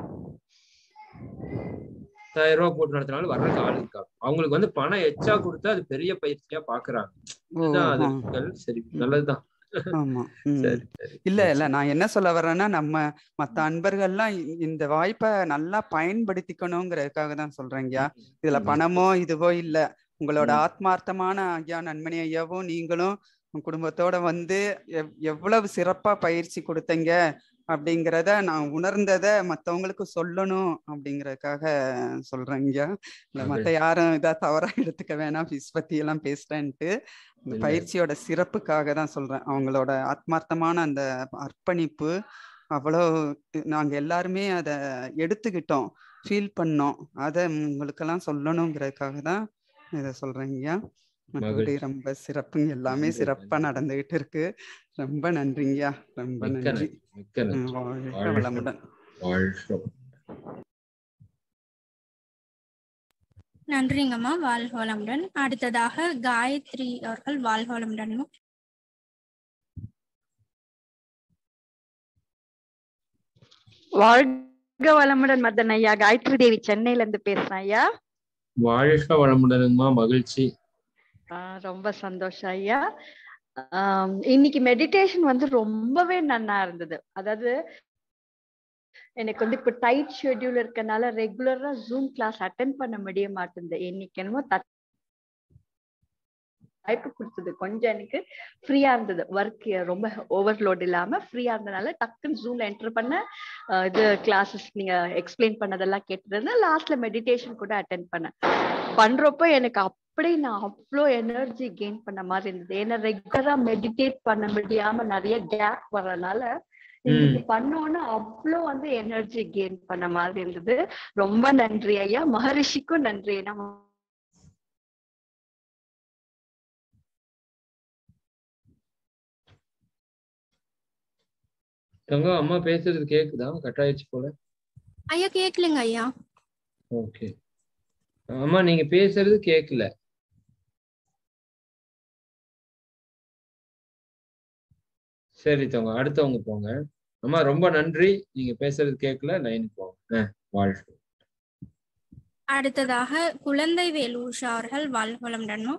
பத்தாயிரம் ரூபாய் போட்டு நடத்தினாலும் வர்றதுக்கு ஆள் இருக்காங்க அவங்களுக்கு வந்து பணம் எச்சா கொடுத்தா அது பெரிய பயிற்சியா பாக்குறாங்க ஓ இதுதான் அது ஆ சிக்கல் சரி நல்லதுதான் ஆமா ம் சரி சரி இல்ல இல்ல நிச்சயம் நான் என்ன சொல்ல வர்றேன்னா நம்ம மத்த அன்பர்கள்லாம் இ- இந்த வாய்ப்பை நல்லா பயன்படுத்திக்கணுங்கிறதுக்காக தான் சொல்றேங்கய்யா ம் இதுல ம் பணமோ இதுவோ இல்ல உங்களோட ம் ஆத்மார்த்தமான ஐயா நன்மணி ஐயாவும் நீங்களும் உங்க குடும்பத்தோட வந்து எவ்- எவ்வளவு சிறப்பா பயிற்சி கொடுத்தீங்க அப்படிங்கிறத நான் உணர்ந்ததை மத்தவங்களுக்கு சொல்லணும் அப்படிங்கறதுக்காக சொல்றேங்கய்யா இல்ல மத்த மகிழ்ச்சி யாரும் இதா தவறா எடுத்துக்க வேணாம் ஃபீஸ் பத்தி எல்லாம் பேசுறேன்ட்டு இந்த இல்ல பயிற்சியோட சிறப்புக்காக தான் சொல்றேன் அவங்களோட ஆத்மார்த்தமான அந்த அர்ப்பணிப்பு அவ்வளோ நாங்க எல்லாருமே அதை எடுத்துக்கிட்டோம் ஃபீல் பண்ணோம் அதை உங்களுக்கெல்லாம் சொல்லணுங்கிறதுக்காக தான் இதை சொல்றேங்கய்யா மற்றபடி மகிழ்ச்சி ரொம்ப சிறப்புங்க எல்லாமே நன்றி சிறப்பா நன்றி நடந்துகிட்டு இருக்கு ரொம்ப நன்றிங்கய்யா ரொம்ப மிக்க நன்றி நன்றி மிக்க ம், நன்றி வாழ்க வாழ்க வளமுடன் வாழ்க நன்றிங்கம்மா வாழ்க வளமுடன் அடுத்ததாக காயத்ரி அவர்கள் வாழ்க வளமுடன் வாழ்க வளமுடன் மதன் ஐயா காயத்ரி தேவி சென்னையில இருந்து பேசுறேன் ஐயா வாழ்க வளமுடனுங்கம்மா மகிழ்ச்சி ஆஹ் ரொம்ப சந்தோஷம் ஐயா ஆம், இன்னைக்கு மெடிடேஷன் வந்து ரொம்பவே நன்னா இருந்தது அதாவது எனக்கு வந்து இப்ப டைட் ஷெட்யூல் இருக்கனால ரெகுலரா ஜூம் கிளாஸ் அட்டென்ட் பண்ண முடிய மாட்டேங்குது இன்னைக்கு என்னமோ தட் வாய்ப்பு கொடுத்தது கொஞ்சம் எனக்கு ஃப்ரீயா இருந்தது ஒர்க் ரொம்ப ஓவர்லோட் இல்லாம ஃப்ரீயா இருந்தனால டக்குன்னு ஜூம்ல என்டர் பண்ண அஹ், இது கிளாஸஸ் நீங்க எக்ஸ்பிளைன் பண்ணதெல்லாம் கேட்டுருந்தேன் லாஸ்ட்ல மெடிடேஷன் கூட அட்டென்ட் பண்ணேன் பண்றப்போ எனக்கு அப்படியே நான் அவ்வளோ எனர்ஜி கெயின் பண்ண மாதிரி இருந்தது ஏன்னா ரெகுலரா மெடிடேட் பண்ண முடியாம நிறைய கேப் வர்றதுனால இன்னைக்கு பண்ணோன்னு அவ்வளோ வந்து எனர்ஜி கெயின் பண்ண மாதிரி இருந்தது ரொம்ப நன்றி ஐயா மகரிஷிக்கும் நன்றி நம்ம தங்கம் அம்மா பேசுறது கேக்குதா கட் ஆயிடுச்சு போல ஐயா கேட்கலங்க ஐயா ஓகே அம்மா நீங்க பேசுறது கேக்கல சரி தங்க அடுத்தவங்க போங்க அம்மா ரொம்ப நன்றி நீங்க பேசுறது கேட்கல லைனுக்கு போங்க ஆ, வாழ்க அடுத்ததாக குழந்தை வேலு உஷா அவர்கள் வாழ்வளமுடனும்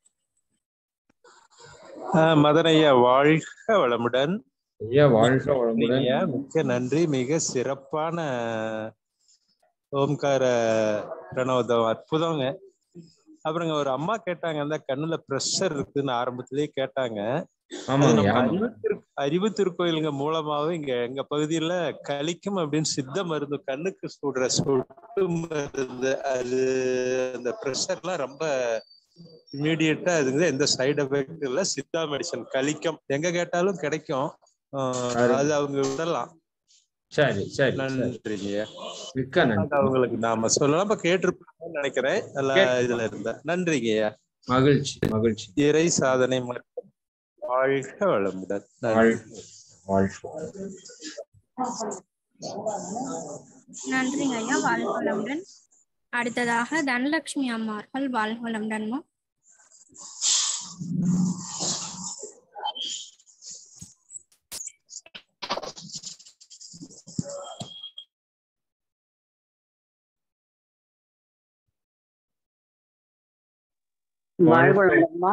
ஆஹ் மதன் ஐயா வாழ்க வளமுடன் ஐயா வாழ்க வளமுடன் ஐயா மிக்க நன்றி மிக சிறப்பான ஓம்கார பிரணவதம் அற்புதங்க அப்புறங்க ஒரு அம்மா கேட்டாங்க அந்த கண்ணுல பிரஷர் இருக்குன்னு ஆரம்பத்திலேயே கேட்டாங்க அது ஆமாங்க நம்ம ஆமா அறிவு திரு அறிவு திருக்கோயிலுங்க மூலமாவே இங்க எங்க பகுதியில கலிக்கும் அப்படின்னு சித்த மருந்து கண்ணுக்கு சுடுற சொட்டு மருந்து அது அந்த ப்ரெஷர்லாம் ரொம்ப இமீடியட்டா அதுங்க எந்த சைடு எஃபெக்ட் இல்ல சித்தா மெடிசன் கலிக்கம் எங்க கேட்டாலும் கிடைக்கும் ஆஹ் சரி. அது அவங்க விடலாம் சரி சரி சரி. நன்றிங்க மிக்க அது நன்றி அவங்களுக்கு நாம சொல்லலாம் இப்ப கேட்டிருப்பாங்கன்னு நினைக்கிறேன் நல்லா கேட்டு- இதுல இருந்த நன்றிங்கய்யா மகிழ்ச்சி மகிழ்ச்சி இறை சாதனை மற்றும் வாழ்க வளமுடன் நன்றி வாழ்க வாழ்க நன்றிங்க ஐயா வாழ்வளமுடன் அடுத்ததாக தனலட்சுமி அம்மா அவர்கள் வாழ்வளமுடனும் வாழ்க வாழ்வளமுடன்மா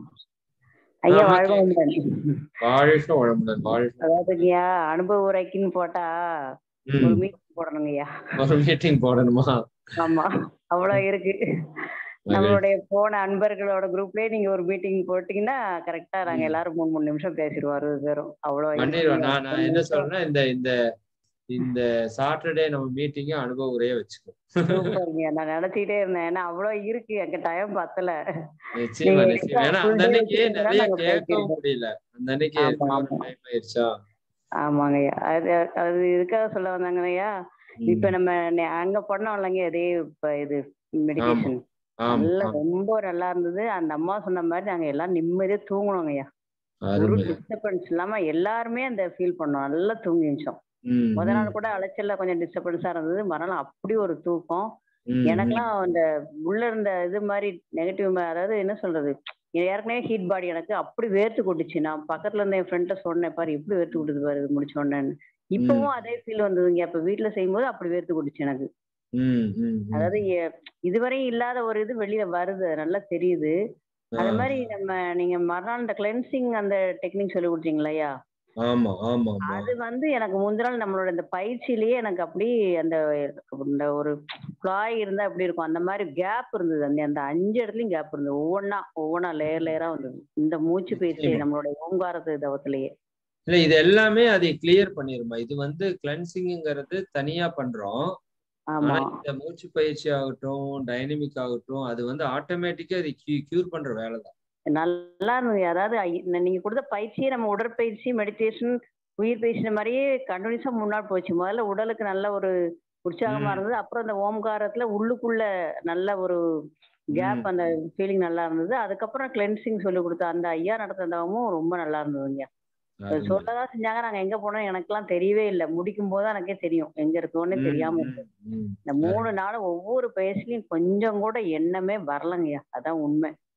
ஐயா ஆமா, வாழ்வளமுடன் வாழ்க வளமுடன் வாழ்க அதாவது ஐயா அனுபவ உரைக்குன்னு போட்டா ம். ஒரு மீட்டிங் போடணுங்க ஐயா ஒரு மீட்டிங் போடணுமா ஆமா அவ்வளவு இருக்கு நம்மளுடைய போன அன்பர்களோட குரூப்லயே நீங்க ஒரு மீட்டிங் போட்டீங்கன்னா கரெக்டா நாங்க எல்லாரும் மூணு மூணு நிமிஷம் பேசிடுவோம் அறுபது பேரும் அவ்வளவு பண்ணிடுவோம் நான் நான் என்ன இருக்கு. சொல்றேன்னா இந்த இந்த இந்த சாட்டர்டே நம்ம மீட்டிங்க அனுபவ உரையே வச்சுக்கோ சூப்பருங்க நான் நினைச்சிட்டே இருந்தேன் ஏன்னா அவ்வளவு இருக்கு எங்க டைம் பத்தல நிச்சயமா நீங்க நிச்சயமா ஏன்னா full அந்த day அன்னைக்கு வச்சிருந்தா நிறைய நாங்க கேட்கவும் பேசிருப்போம். முடியல அந்த அன்னைக்கு ஆமா, ஆமா. டைம் ஆயிடுச்சா ஆமாங்க ஐயா அது அது இதுக்காக சொல்ல வந்தாங்க ஐயா இப்ப நம்ம நெ- அங்க பண்ணோம் இல்லைங்க இதே இப்ப இது மெடிடேஷன் ஆமா நல்லா ஆமா ரொம்ப நல்லா இருந்தது அந்த அம்மா சொன்ன மாதிரி நாங்க எல்லாம் நிம்மதியா தூங்கணுங்க ஐயா ஒரு அருமை டிஸ்டர்பன்ஸ் இல்லாம எல்லாருமே அந்த ஃபீல் பண்ணோம் நல்லா தூங்கி இருந்துச்சோம் ம், முத ம், நாள் கூட அலைச்சல்ல கொஞ்சம் டிஸ்டர்பன்ஸா இருந்தது மறுநாள் அப்படி ஒரு தூக்கம் ம், எனக்கெல்லாம் அந்த உள்ள இருந்த இது மாதிரி நெகட்டிவ் அதாவது என்ன சொல்றது ஏற்கனவே ஹீட் பாடி எனக்கு அப்படி வேர்த்து கொட்டுச்சு நான் பக்கத்துல இருந்த என் ஃப்ரெண்ட்ட சொன்னேன் பாரு எப்படி வேர்த்து கொட்டுது பாரு இது முடிச்ச உடனேன்னு இப்பவும் அதே ஃபீல் வந்ததுங்க அப்ப வீட்டுல செய்யும்போது அப்படி வேர்த்து கொட்டுச்சு எனக்கு ம், ம், ம். அதாவது எ- இதுவரையும் இல்லாத ஒரு இது வெளியில வருது அது நல்லா தெரியுது அது ஆ, மாதிரி நம்ம நீங்க மறுநாள் இந்த கிளென்சிங் அந்த டெக்னிக் சொல்லி கொடுத்தீங்களா ஐயா ஆமா ஆமா ஆமா அது வந்து எனக்கு முந்தின நாள் நம்மளோட இந்த பயிற்சியிலேயே எனக்கு அப்படி அந்த இந்த ஒரு குழாய் இருந்தா எப்படி இருக்கும் அந்த மாதிரி கேப் இருந்தது அந்த அந்த அஞ்சு இடத்துலயும் கேப் இருந்தது ஒவ்வொன்றா ஒவ்வொன்றா லேயர் லேயரா வந்தது இந்த மூச்சு பயிற்சி நிச்சயமா. நம்மளுடைய ஓங்காரத்து தவத்திலேயே இல்ல இது எல்லாமே அதை கிளியர் பண்ணிருமா இது வந்து கிளென்சிங்கிறது தனியா பண்றோம் ஆமா ஆனா இந்த மூச்சு பயிற்சி ஆகட்டும் டைனமிக் ஆகட்டும் அது வந்து ஆட்டோமேட்டிக்கா அது கியூர் பண்ற வேலை தான் நல்லா இருந்தது அதாவது ஐ- ந- நீங்க கொடுத்த பயிற்சியே நம்ம உடற்பயிற்சி மெடிடேஷன் உயிர் பயிற்சி மாதிரியே கண்டினியூஸா முன்னாடி போச்சு முதல்ல உடலுக்கு நல்ல ஒரு உற்சாகமா ம். இருந்தது அப்புறம் அந்த ஓம்காரத்துல உள்ளுக்குள்ள நல்ல ஒரு கேப் அந்த ஃபீலிங் நல்லா இருந்தது அதுக்கப்புறம் கிளென்சிங் சொல்லி கொடுத்த அந்த ஐயா நடத்தின தவமும் ரொம்ப நல்லா இருந்ததுங்க அது அருமை. சொல்லதான் செஞ்சாங்க நாங்க எங்க போனோம் எனக்கெல்லாம் தெரியவே இல்லை முடிக்கும் போது எனக்கே தெரியும் எங்க இருக்கோன்னே ம், தெரியாம ம், இருக்கு ம். இந்த மூணு நாள் ஒவ்வொரு பயிற்சிலையும் கொஞ்சம் கூட எண்ணமே வரலங்கய்யா அதான் உண்மை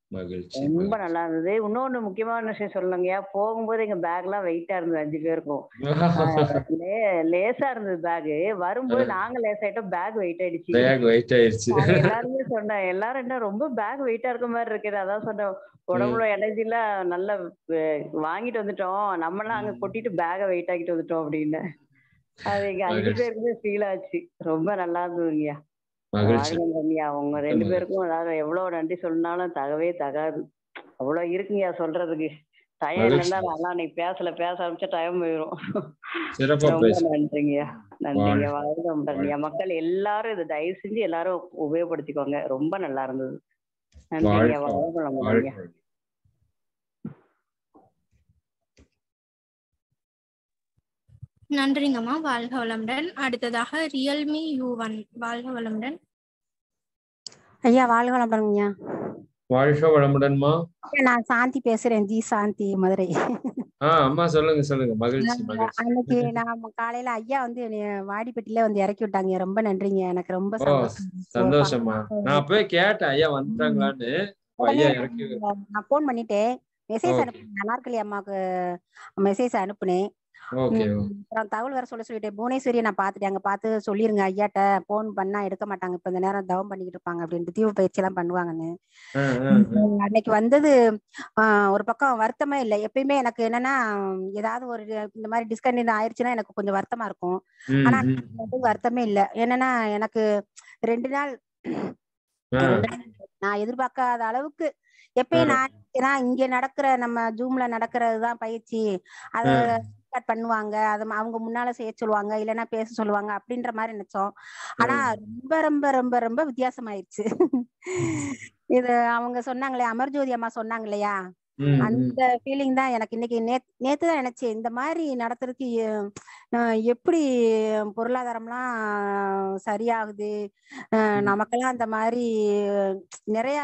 மகிழ்ச்சி ரொம்ப மகிழ்ச்சி நல்லா இருந்தது இன்னொன்னு முக்கியமான விஷயம் சொல்லணுங்கய்யா போகும்போது எங்க பேக் எல்லாம் வெயிட்டா இருந்தது அஞ்சு பேருக்கும் ஆஹ் லே- லேசா இருந்தது பேக் வரும்போது நாங்க லேஸ் ஆயிட்டோம் பேக் வெயிட் ஆயிடுச்சு பேக் வெயிட் ஆயிருச்சு நான் எல்லாருமே சொன்னேன் எல்லாரும் என்ன ரொம்ப பேக் வெயிட்டா இருக்க மாதிரி இருக்குது அதான் சொன்னேன் உடம்புல எனர்ஜி எல்லாம் நல்லா அஹ், வாங்கிட்டு வந்துட்டோம் நம்மளாம் அங்க கொட்டிட்டு பேக வெயிட் ஆக்கிட்டு வந்துட்டோம் அப்படின்னு அது எங்க அஞ்சு மகிழ்ச்சி. பேருக்குமே ஃபீல் ஆச்சு ரொம்ப நல்லா இருந்ததுங்கய்யா மகிழ்ச்சி வாழ்கங்கய்யா உங்க ரெண்டு மகிழ்ச்சி. பேருக்கும் அதாவது எவ்வளவு நன்றி சொன்னாலும் தகவே தகாது அவ்வளவு இருக்குங்கய்யா சொல்றதுக்கு டைம் மகிழ்ச்சி. இல்லைன்னா நல்லா நீ பேசல பேச ஆரம்பிச்சா டைம் போயிடும் சிறப்பா ரொம்ப பேசு நன்றிங்கய்யா நன்றிங்க வாழ்க. வாழ்க நன்றிங்கய்யா மக்கள் எல்லாரும் இதை தயவு செஞ்சு எல்லாரும் உபயோகப்படுத்திக்கோங்க ரொம்ப நல்லா இருந்தது நன்றிங்கய்யா வாழ்க வாழ்க வாழ்க நன்றிங்கய்யா நன்றிங்கம்மா வாழ்க வளமுடன் அடுத்ததாக ரியல்மி யூ ஒன் வாழ்க வளமுடன் ஐயா வாழ்க வளமுடன்யா வாழ்க வளமுடன்மா நான் சாந்தி பேசுறேன் ஜி சாந்தி மதுரை ஆ அம்மா சொல்லுங்க சொல்லுங்க மகிழ்ச்சி மகிழ்ச்சி அன்னைக்கு நான் காலையில ஐயா வந்து என்னைய வாடிப்பட்டியில வந்து இறக்கி விட்டாங்க ரொம்ப நன்றிங்க எனக்கு ரொம்ப ஓ சந்தோஷம் சந்தோஷமா நான் அப்பவே கேட்டேன் ஐயா வந்துட்டாங்களான்னு ஐயா இறக்கி நான் போன் பண்ணிட்டேன் மெசேஜ் ஓகே அனுப்புனேன் அனார்கலி அம்மாவுக்கு மெசேஜ் அனுப்புனேன் ஓகே உம் அப்புறம் தகவல் வேற சொல்ல சொல்லிட்டேன் புவனேஸ்வரியை நான் பாத்துட்டேன் அங்க பார்த்து சொல்லிருங்க ஐயாட்ட போன் பண்ணா எடுக்க மாட்டாங்க இப்ப இந்த நேரம் தவம் பண்ணிக்கிட்டு இருப்பாங்க அப்படின்ட்டு தீவு பயிற்சி எல்லாம் பண்ணுவாங்கன்னு ஆ, ஆ, ஆ. உம் அன்னைக்கு வந்தது ஆஹ் ஒரு பக்கம் வருத்தமே இல்லை எப்பயுமே எனக்கு என்னன்னா ஏதாவது ஒரு இந்த மாதிரி டிஸ்கண்டினியூ ஆயிடுச்சுன்னா எனக்கு கொஞ்சம் வருத்தமா இருக்கும் ம், ஆனா ம். அன்னைக்கு வந்து வருத்தமே இல்லை என்னன்னா எனக்கு ரெண்டு நாள் ஆ, ரெண்டு நாள் நான் எதிர்பார்க்காத அளவுக்கு எப்பயும் நான் நினைக்கிறேன், இங்க நடக்கிற நம்ம ஜூம்ல நடக்கிறதுதான் பயிற்சி அத ஆ. record பண்ணுவாங்க அத ம- அவங்க முன்னால செய்ய சொல்லுவாங்க இல்லைன்னா பேச சொல்லுவாங்க அப்படின்ற மாதிரி நினைச்சோம் ஆனா ரொம்ப ரொம்ப ரொம்ப ரொம்ப வித்தியாசமாயிருச்சு இது அவங்க சொன்னாங்களே அமர்ஜோதி அம்மா சொன்னாங்க இல்லையா ம், ம். அந்த ஃபீலிங் தான் எனக்கு இன்னைக்கு நே நேத்து தான் நினைச்சேன் இந்த மாதிரி நடத்துறதுக்கு எ- அஹ் எப்படி பொருளாதாரம்லாம் சரியாகுது அஹ் நமக்கெல்லாம் அந்த மாதிரி நிறைய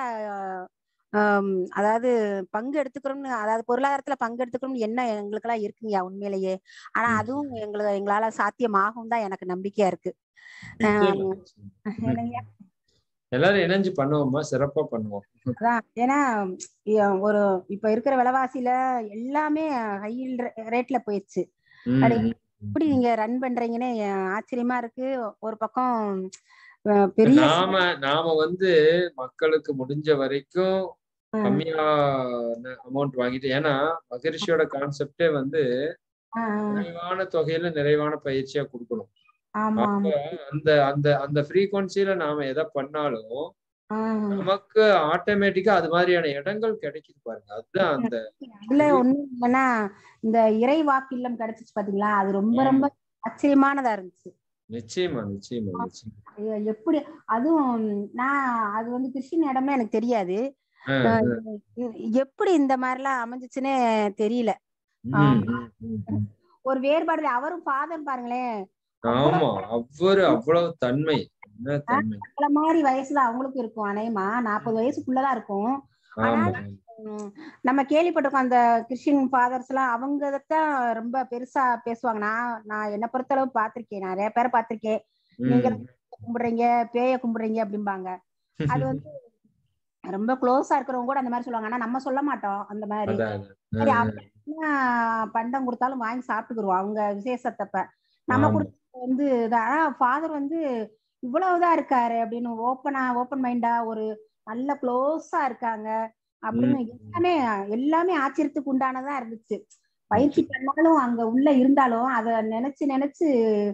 ஆம், அதாவது பங்கு எடுத்துக்கிறோம்னு அதாவது பொருளாதாரத்துல பங்கு எடுத்துக்கணும்னு என்ன எங்களுக்கெல்லாம் இருக்குங்கய்யா உண்மையிலேயே ஆனா அதுவும் எங்களுக்கு எங்களால சாத்தியமாகும் தான் எனக்கு நம்பிக்கையா இருக்கு நிச்சயமா, ஆஹ் நிச்சயமா. என்னங்கய்யா எல்லாரும் இணைஞ்சு பண்ணுவோம்மா சிறப்பா பண்ணுவோம் அதான் ஏன்னா எ- ஒரு இப்ப இருக்கிற விலைவாசியில எல்லாமே ஹையில் ரேட்ல போயிடுச்சு ம், அது ம். எப்படி நீங்க ரன் பண்றீங்கன்னு எ- ஆச்சரியமா இருக்கு ஒரு பக்கம் அஹ், பெரிய நாம நாம வந்து மக்களுக்கு முடிஞ்ச வரைக்கும் கம்மியா அமௌண்ட் வாங்கிட்டு ஏன்னா மகரிஷியோட கான்செப்டே வந்து ஆஹ், நிறைவான தொகையில நிறைவான பயிற்சியா கொடுக்கணும் ஆமா அப்ப ஆமா அந்த அந்த அந்த ஃப்ரீக்வன்சில நாம எதை பண்ணாலும் ஆஹ். நமக்கு ஆட்டோமேட்டிக்கா அது மாதிரியான இடங்கள் கிடைக்குது பாருங்க அதுதான் அந்த அதுல ஒண்ணு என்னன்னா இந்த இறை வாக்கு இல்லம் கிடைச்சிச்சு பாத்தீங்களா அது ரொம்ப ரொம்ப ஆச்சரியமானதா இருந்துச்சு நிச்சயமா நிச்சயமா நிச்சயமா ஐயோ, எப்படி அதுவும் நான் அது வந்து கிறிஸ்டின் இடம்னு எனக்கு தெரியாது ஆ, அஹ் ஆ. எ- எப்படி இந்த மாதிரிலாம் அமைஞ்சிச்சுன்னே தெரியல ம், ஆஹ் ம், ம், ம். ஒரு வேறுபாடு இல்லை. அவரும் ஃபாதர் பாருங்களேன் ஆமா அவ்வளவு அவ்வளவு தன்மை என்ன தன்மை நம்மள மாதிரி வயசுதான் அவங்களுக்கும் இருக்கும் அநேகமா நாற்பது வயசுக்குள்ளதான் இருக்கும் ஆமா ஆனால் உம், நம்ம கேள்விப்பட்டிருக்கோம் அந்த கிறிஸ்டின் ஃபாதர்ஸ் எல்லாம் அவங்கதான் ரொம்ப பெருசா பேசுவாங்க நான் நான் என்ன பொறுத்தளவு பார்த்திருக்கேன் நிறைய பேரை பார்த்திருக்கேன் நீங்க ம். கும்பிடுறீங்க பேய கும்பிடுறீங்க அப்படிம்பாங்க அது வந்து ரொம்ப க்ளோஸா இருக்கிறவங்க கூட அந்த மாதிரி சொல்லுவாங்க ஆனா நம்ம சொல்ல மாட்டோம் அந்த மாதிரி அதான் அதான். சரி ஆ, அவங்க என்ன பண்டம் கொடுத்தாலும் வாங்கி சாப்பிட்டுக்குருவோம் அவங்க விசேஷத்தப்ப நம்ம ஆமா கொடுத்த வந்து இதா- ஆனா ஃபாதர் வந்து இவ்வளவுதான் இருக்காரு அப்படின்னு ஓப்பனா ஓப்பன் மைண்டா ஒரு நல்ல க்ளோஸா இருக்காங்க அப்படின்னு ம். எல்லாமே எல்லாமே ஆச்சரியத்துக்கு உண்டானதா இருந்துச்சு பயிற்சி பண்ணாலும் அங்க உள்ள இருந்தாலும் அத நினைச்சு நினைச்சு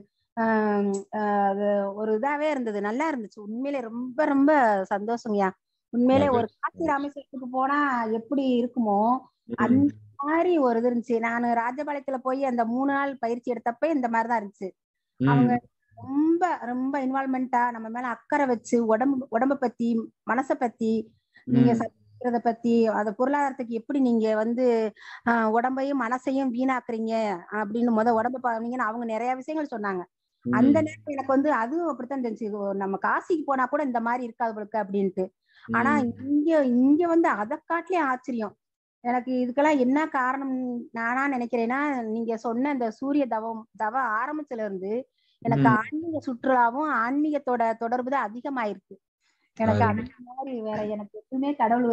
ஆஹ் ஆஹ் அது ஒரு இதாவே இருந்தது நல்லா இருந்துச்சு உண்மையிலே ரொம்ப ரொம்ப சந்தோஷங்கய்யா உண்மையிலே ஒரு மகிழ்ச்சி காசி மகிழ்ச்சி ராமேஸ்வரத்துக்கு போனா எப்படி இருக்குமோ ம், அந்த மாதிரி ஒரு இது இருந்துச்சு நான் ராஜபாளையத்துல போய் அந்த மூணு நாள் பயிற்சி எடுத்தப்ப இந்த மாதிரிதான் இருந்துச்சு அவங்க ம், ரொம்ப ரொம்ப இன்வால்மெண்டா நம்ம மேல அக்கறை வச்சு உடம்பு உடம்ப பத்தி மனச பத்தி நீங்க ம், சத்திக்கிறத பத்தி அத பொருளாதாரத்துக்கு எப்படி நீங்க வந்து ஆஹ் உடம்பையும் மனசையும் வீணாக்குறீங்க அப்படின்னு முத உடம்ப பாவீங்கன்னு அவங்க நிறைய விஷயங்கள் சொன்னாங்க அந்த ம், நேரம் எனக்கு வந்து அதுவும் அப்படித்தான் தெரிஞ்சு நம்ம காசிக்கு போனா கூட இந்த மாதிரி இருக்காது போலுக்கு அப்படின்ட்டு ஆனா ம். இங்க இங்க வந்து அதை காட்டிலே ஆச்சரியம் எனக்கு இதுக்கெல்லாம் என்ன காரணம் நானா நினைக்கிறேன்னா நீங்க சொன்ன இந்த சூரிய தவம் தவ ஆரம்பத்துல இருந்து எனக்கு ம். ஆன்மீக சுற்றுலாவும் ஆன்மீகத்தோட தொடர்பு தான் அதிகமாயிருக்கு எனக்கு அருமை அந்த மாதிரி வேற எனக்கு எதுவுமே கடவுள்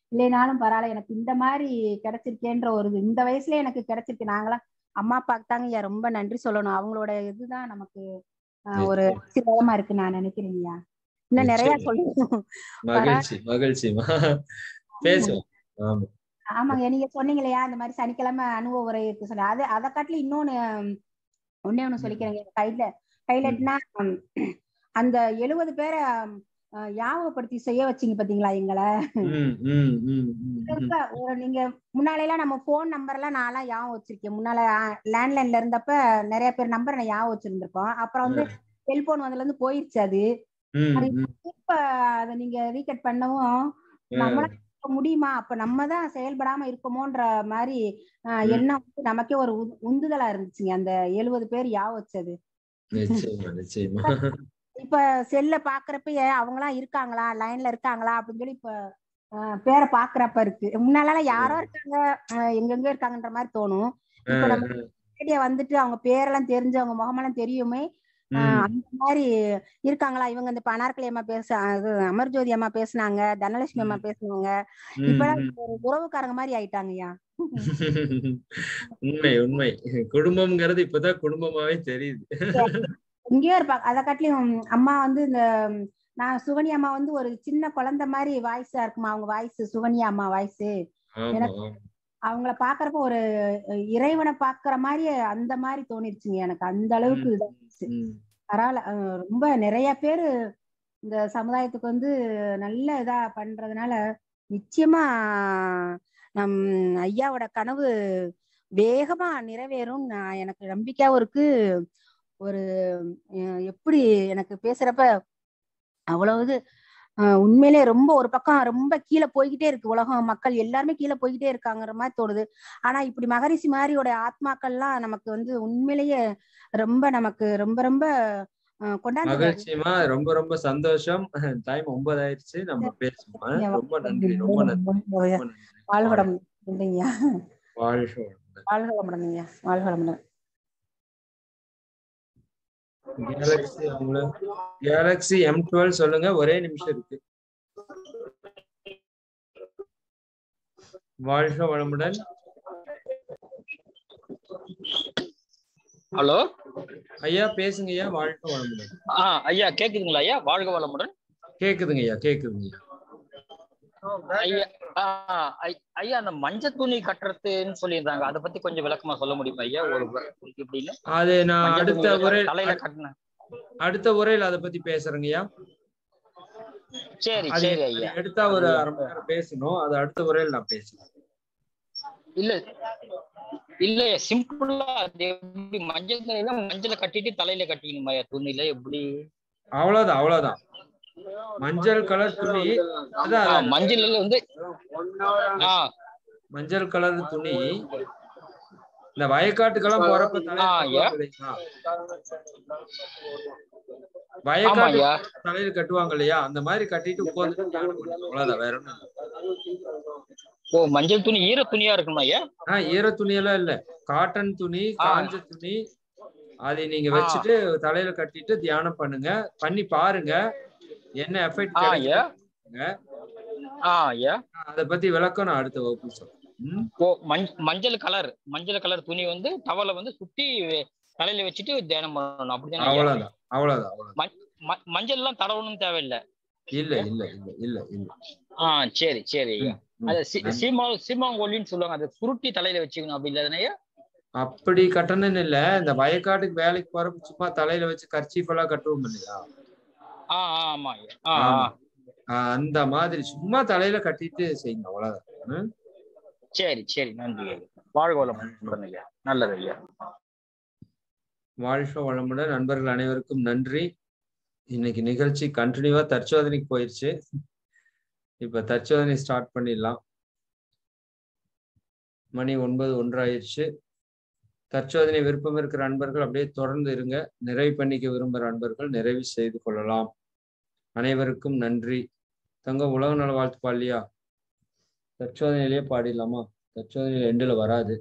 இல்லைனாலும் பரவாயில்ல எனக்கு இந்த மாதிரி கிடைச்சிருக்கேன்ற ஒரு இது இந்த வயசுல எனக்கு கிடைச்சிருக்கு நாங்களாம் அம்மா அப்பாவுக்கு தாங்க ஐயா ரொம்ப நன்றி சொல்லணும் அவங்களோட இதுதான் நமக்கு ஆஹ், ஒரு ஆசீர்வாதமா இருக்கு நான் நினைக்கிறேன் ஐயா இன்னும் நிறைய நிச்சயமா. சொல்லணும் மகிழ்ச்சி மகிழ்ச்சிமா பேசுவோம் ஆமா ஆமாங்க நீங்க சொன்னீங்க இல்லையா இந்த மாதிரி சனிக்கிழமை அனுபவ உரை இருக்கு சொன்ன அது அதை காட்டிலும் இன்னொன்னு ஒண்ணே ஒண்ணு சொல்லிக்கிறேங்க கையில கையிலட்டுனா அந்த எழுபது பேரை அஹ், ஞாபகப்படுத்தி செய்ய வச்சீங்க பாத்தீங்களா எங்களை ம் ம் ம் ம் ம் இருக்க ஒரு நீங்க முன்னால எல்லாம் நம்ம போன் நம்பர் எல்லாம் நான்லாம் ஞாபகம் வச்சிருக்கேன் முன்னால லேண்ட்லைன்ல இருந்தப்ப நிறைய பேர் நம்பர் நான் ஞாபகம் வச்சிருந்திருக்கோம் அப்புறம் வந்து செல்போன் வந்ததுல இருந்து போயிருச்சு அது ம் அது ம் இப்ப அதை நீங்க ரீகட் பண்ணவும் நம்மளால இப்ப முடியுமா அப்ப நம்ம தான் செயல்படாம இருக்கோமோன்ற மாதிரி ஆஹ், ம். எண்ணம் வந்து நமக்கே ஒரு உந்து- உந்துதலா இருந்துச்சுங்க அந்த எழுபது பேர் ஞாபகம் வச்சது நிச்சயமா நிச்சயமா இப்ப செல்ல பாக்குறப்ப அவங்களாம் இருக்காங்களா லைன்ல இருக்காங்களா அப்படின்னு சொல்லி இப்ப ஆஹ், பேரை பாக்குறப்ப இருக்கு முன்னால யாரோ இருக்காங்க ஆஹ், எங்கெங்க இருக்காங்கன்ற மாதிரி தோணும் இப்ப ஆ, நம்ம ஆ. ரேடியோ வந்துட்டு அவங்க பேரெல்லாம் தெரிஞ்சு அவங்க முகமெல்லாம் தெரியுமே ஆஹ், ம் அந்த மாதிரி இருக்காங்களா இவங்க இந்த பனார்கலி அம்மா பேச அது அமர்ஜோதி அம்மா பேசுனாங்க தனலட்சுமி அம்மா பேசுனாங்க ம் இப்பெல்லாம் ம் ஒரு உறவுக்காரங்க மாதிரி ஆயிட்டாங்கய்யா உண்மை உண்மை குடும்பம்ங்கிறது இப்பதான் குடும்பமாவே தெரியுது எங்கேயோ இருப்பாங்க அதை காட்டிலும் அம்மா வந்து இந்த நான் சுகன்யா அம்மா வந்து ஒரு சின்ன குழந்தை மாதிரி வாய்ஸா இருக்குமா அவங்க வாய்ஸ் சுகன்யா அம்மா வாய்ஸ் ஆமா எனக்கு ஆமா அவங்கள பாக்குறப்ப ஒரு அஹ், இறைவனை பாக்குற மாதிரி அந்த மாதிரி தோணிருச்சுங்க எனக்கு அந்த அளவுக்கு ம் இதாச்சு ம் பரவாயில்ல அஹ், ரொம்ப நிறைய பேரு இந்த சமுதாயத்துக்கு வந்து நல்ல இதா பண்றதுனால நிச்சயமா நம் ஐயாவோட கனவு வேகமா நிறைவேறும் நான் எனக்கு நம்பிக்கையாவும் இருக்கு ஒரு அஹ், எப்படி எனக்கு பேசுறப்ப அவ்வளவு இது ஆஹ் உண்மையிலே ரொம்ப ஒரு பக்கம் ரொம்ப கீழே போய்கிட்டே இருக்கு உலகம் மக்கள் எல்லாருமே கீழே போய்கிட்டே இருக்காங்கிற மாதிரி தோணுது ஆனா இப்படி மகரிஷி மாதிரியோட ஆத்மாக்கள்லாம் நமக்கு வந்து உண்மையிலேயே ரொம்ப நமக்கு ரொம்ப ரொம்ப ஆஹ் கொண்டாந்து மகிழ்ச்சிமா ரொம்ப ரொம்ப சந்தோஷம் டைம் ஒன்பது ஆயிடுச்சு நம்ம பேசுவோம் ஆ? ரொம்ப நன்றி ரொம்ப நன்றி ரொம்ப நன்றி வாழ்வடம் இல்லைங்கய்யா வாழ்க வளமுடன். வாழ்க வளமுடன்ங்கய்யா வாழ்க வளமுடன் கேலக்ஸி அவங்கள கேலக்ஸி எம் டுவெல் சொல்லுங்க ஒரே நிமிஷம் இருக்கு வாழ்க வளமுடன் ஹலோ ஐயா பேசுங்க ஐயா வாழ்க வளமுடன் ஆ ஐயா கேக்குதுங்களா ஐயா வாழ்க வளமுடன் கேக்குதுங்க ஐயா கேக்குதுங்க ஐயா ஐயா ஆ, ஐ- ஐயா அந்த மஞ்சள் துணி கட்டுறதுன்னு சொல்லியிருந்தாங்க அதை பத்தி கொஞ்சம் விளக்கமா சொல்ல முடியுமா ஐயா ஒரு எப்படின்னு அது நான் மஞ்சள் அடுத்த துணி உரையில் தலையில கட்டின அடுத்த உரையில் அதை பத்தி பேசுறேங்க ஐயா சரி அது சரி அது ஐயா எடுத்தா ஒரு அரை மணி நேரம் பேசணும் அது அடுத்த உரையில் நான் பேசுறேன் இல்ல இல்ல சிம்பிளா அது எப்படி மஞ்சள் துணியில மஞ்சளை கட்டிட்டு தலையில கட்டிக்கணுமா ஐயா துணியில எப்படி அவ்வளவுதான் அவ்வளவுதான் மஞ்சள் கலர் துணி அதான் ஆ, அதான். மஞ்சள்ல வந்து ஆ மஞ்சள் கலர் துணி இந்த வயக்காட்டுக்கெல்லாம் போறப்ப தலையில ஆ, ஐயா. கட்டுவாங்க இல்லைங்களா ஆமா வயக்காட்டு ஐயா தலையில கட்டுவாங்க இல்லையா அந்த மாதிரி கட்டிட்டு உட்கார்ந்து தியானம் பண்ணணும் அவ்வளவுதான் வேற ஒண்ணும் இல்ல. ஓ மஞ்சள் துணி ஈர துணியா இருக்குமா ஐயா ஆ ஈர துணியெல்லாம் இல்ல காட்டன் துணி ஆ. காஞ்ச துணி அதை நீங்க ஆ. வச்சுட்டு தலையில கட்டிட்டு தியானம் பண்ணுங்க பண்ணி பாருங்க என்ன எஃபெக்ட் ஆ ஐயா கிடைக்குங்க ஆ ஐயா அத பத்தி விளக்கம் நான் அடுத்த வகுப்பு சொல்றேன் ம்? ஓ மஞ் மஞ்சள் கலர் மஞ்சள் கலர் துணி வந்து டவலை வந்து சுத்தி தலையில வச்சுட்டு தியானம் பண்ணணும் அப்படிதானே ஐயா? அவ்வளவுதான் அவ்வளவுதான் அவ்வளவுதான் மஞ்- ம- மஞ்சள் எல்லாம் தடவணும் தேவையில்லை இல்ல இல்ல இல்ல இல்ல இல்ல ஆ சரி சரி ஐயா ம், அது சி- நன்றி. சீமா சீமாங்கோலின்னு சொல்லுவாங்க அது சுருட்டி தலையில வச்சுக்கணும் அப்படி இல்லதானே ஐயா அப்படி கட்டணும்னு இல்ல இந்த வயக்காட்டுக்கு வேலைக்கு போறப்ப சும்மா தலையில வச்சு கர்ச்சீஃப் எல்லாம் கட்டுவோம் இல்லையா ஆ ஆ, ஆமா ஐயா ஆ ஆ ஆமா. ஆ, அந்த மாதிரி சும்மா தலையில கட்டிட்டு செய்யுங்க அவ்வளவுதான் ம்? சரி சரி நன்றி ஐயா வாழ்க வளமுடன் ஐயா நல்லது ஐயா வாழ்க வளமுடன் நண்பர்கள் அனைவருக்கும் நன்றி இன்னைக்கு நிகழ்ச்சி கண்டினியூவா தற்சோதனைக்கு போயிடுச்சு இப்ப தற்சோதனை ஸ்டார்ட் பண்ணிடலாம் மணி ஒன்பது ஒன்றாயிருச்சு தற்சோதனை விருப்பம் இருக்கிற அன்பர்கள் அப்படியே தொடர்ந்து இருங்க நிறைவு பண்ணிக்க விரும்புகிற அன்பர்கள் நிறைவு செய்து கொள்ளலாம் அனைவருக்கும் நன்றி தங்க உலக நல வாழ்த்து பாடலையா தற்சோதனையிலேயே பாடிடலாமா தற்சோதனையில எண்டுல வராது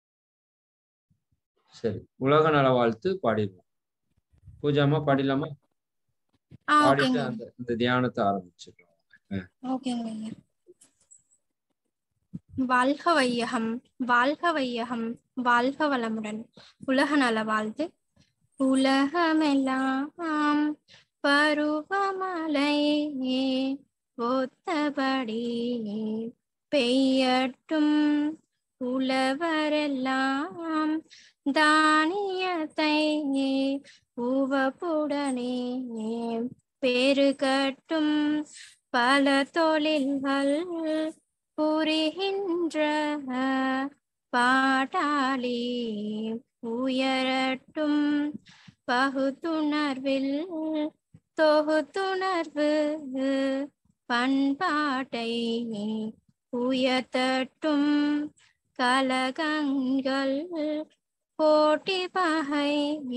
சரி உலக நல வாழ்த்து பாடிடுவோம் பூஜாமா பாடிடலாமா ஆ பாடிட்டு ஓகேங்க அந்த இந்த தியானத்தை ஆரம்பிச்சிடலாம் ஓகேங்க ஐயா வாழ்க வையகம் வாழ்க வையகம் வாழ்க வளமுடன் உலக நல வாழ்த்து உலகமெல்லாம் பருவமழை ஒத்தபடி பெய்யட்டும் உழவரெல்லாம் தானியத்தை உவப்புடனே பெருகட்டும் பல தொழில்கள் புரிகின்ற பாட்டாளி உயரட்டும் பகுத்துணர்வில் தொகுத்துணர்வு பண்பாட்டை உயர்த்தட்டும் கலகங்கள் போட்டி பகை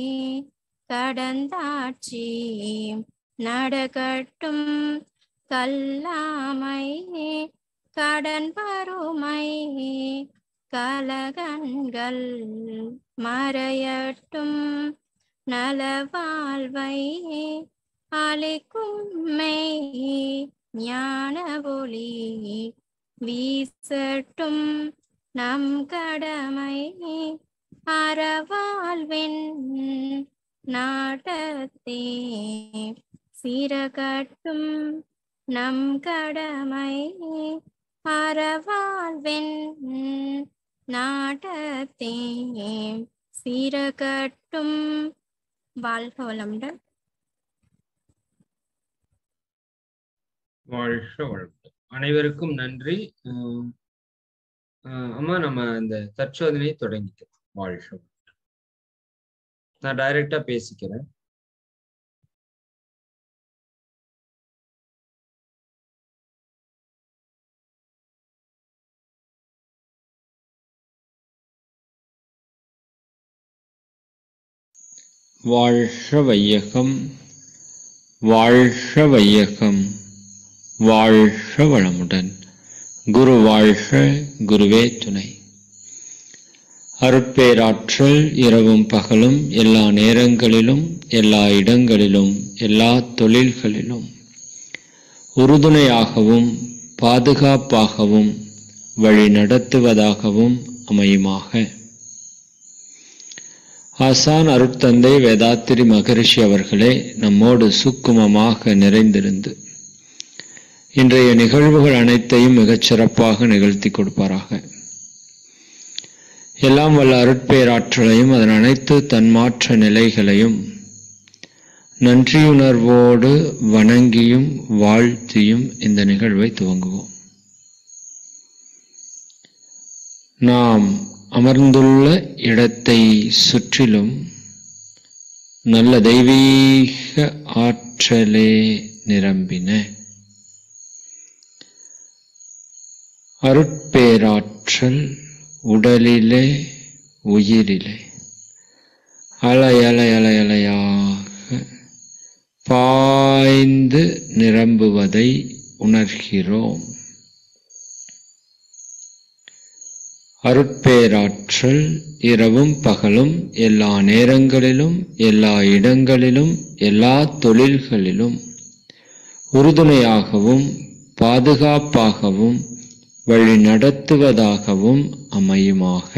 கடந்தாட்சி நடக்கட்டும் கல்லாமை கடன் வறுமை கலகங்கள் மறையட்டும் நலவாழ்வை அளிக்கும் மெய் ஞான ஒளி வீசட்டும் நம் கடமை அறவாழ்வின் நாட்டத்தே சிறகட்டும் நம் கடமை அறவாழ்வின் நாட்டத்தே சிறகட்டும் வாழ்க வளமுடன் வாழ்க வளமுடன் அனைவருக்கும் நன்றி அஹ் அஹ் அம்மா நம்ம இந்த தற்சோதனையை தொடங்கிக்கிறோம் வாழ்க வளமுடன். நான் டைரக்டா பேசிக்கிறேன் வாழ்க வையகம் வாழ்க வையகம் வாழ்க வளமுடன் குரு வாழ்க குருவே துணை அருட்பேராற்றல் இரவும் பகலும் எல்லா நேரங்களிலும் எல்லா இடங்களிலும் எல்லா தொழில்களிலும் உறுதுணையாகவும் பாதுகாப்பாகவும் வழி நடத்துவதாகவும் அமையுமாக ஆசான் அருட்தந்தை வேதாத்திரி மகரிஷி அவர்களே நம்மோடு சுக்குமமாக நிறைந்திருந்து இன்றைய நிகழ்வுகள் அனைத்தையும் மிகச் சிறப்பாக நிகழ்த்தி கொடுப்பாராக எல்லாம் வல்ல அருட்பேராற்றலையும் அதன் அனைத்து தன்மாற்ற நிலைகளையும் நன்றியுணர்வோடு வணங்கியும் வாழ்த்தியும் இந்த நிகழ்வை துவங்குவோம் நாம் அமர்ந்துள்ள இடத்தை சுற்றிலும் நல்ல தெய்வீக ஆற்றலே நிரம்பின அருட்பேராற்றல் உடலிலே உயிரிலே அலை அலை அலை அலையாக பாய்ந்து நிரம்புவதை உணர்கிறோம் அருட்பேராற்றல் இரவும் பகலும் எல்லா நேரங்களிலும் எல்லா இடங்களிலும் எல்லா தொழில்களிலும் உறுதுணையாகவும் பாதுகாப்பாகவும் வழி நடத்துவதாகவும் அமையுமாக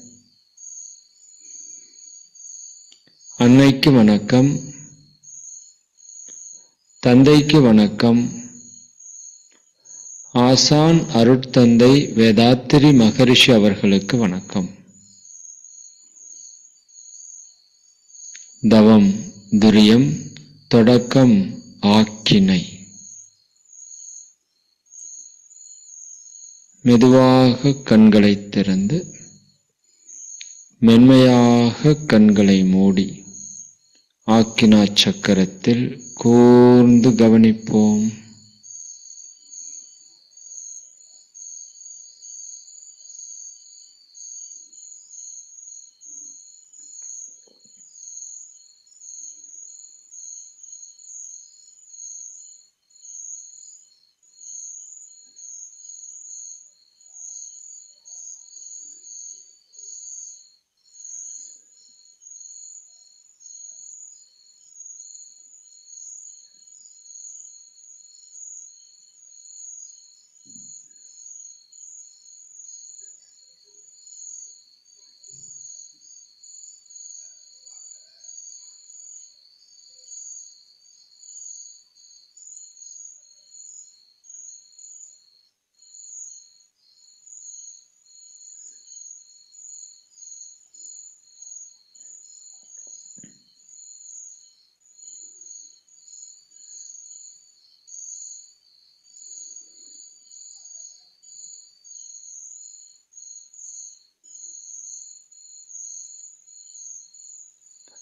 அன்னைக்கு வணக்கம் தந்தைக்கு வணக்கம் ஆசான் அருட்தந்தை வேதாத்திரி மகரிஷி அவர்களுக்கு வணக்கம் தவம் துரியம் தொடக்கம் ஆக்கினை மெதுவாக கண்களை திறந்து மென்மையாக கண்களை மூடி ஆக்கினா சக்கரத்தில் கூர்ந்து கவனிப்போம்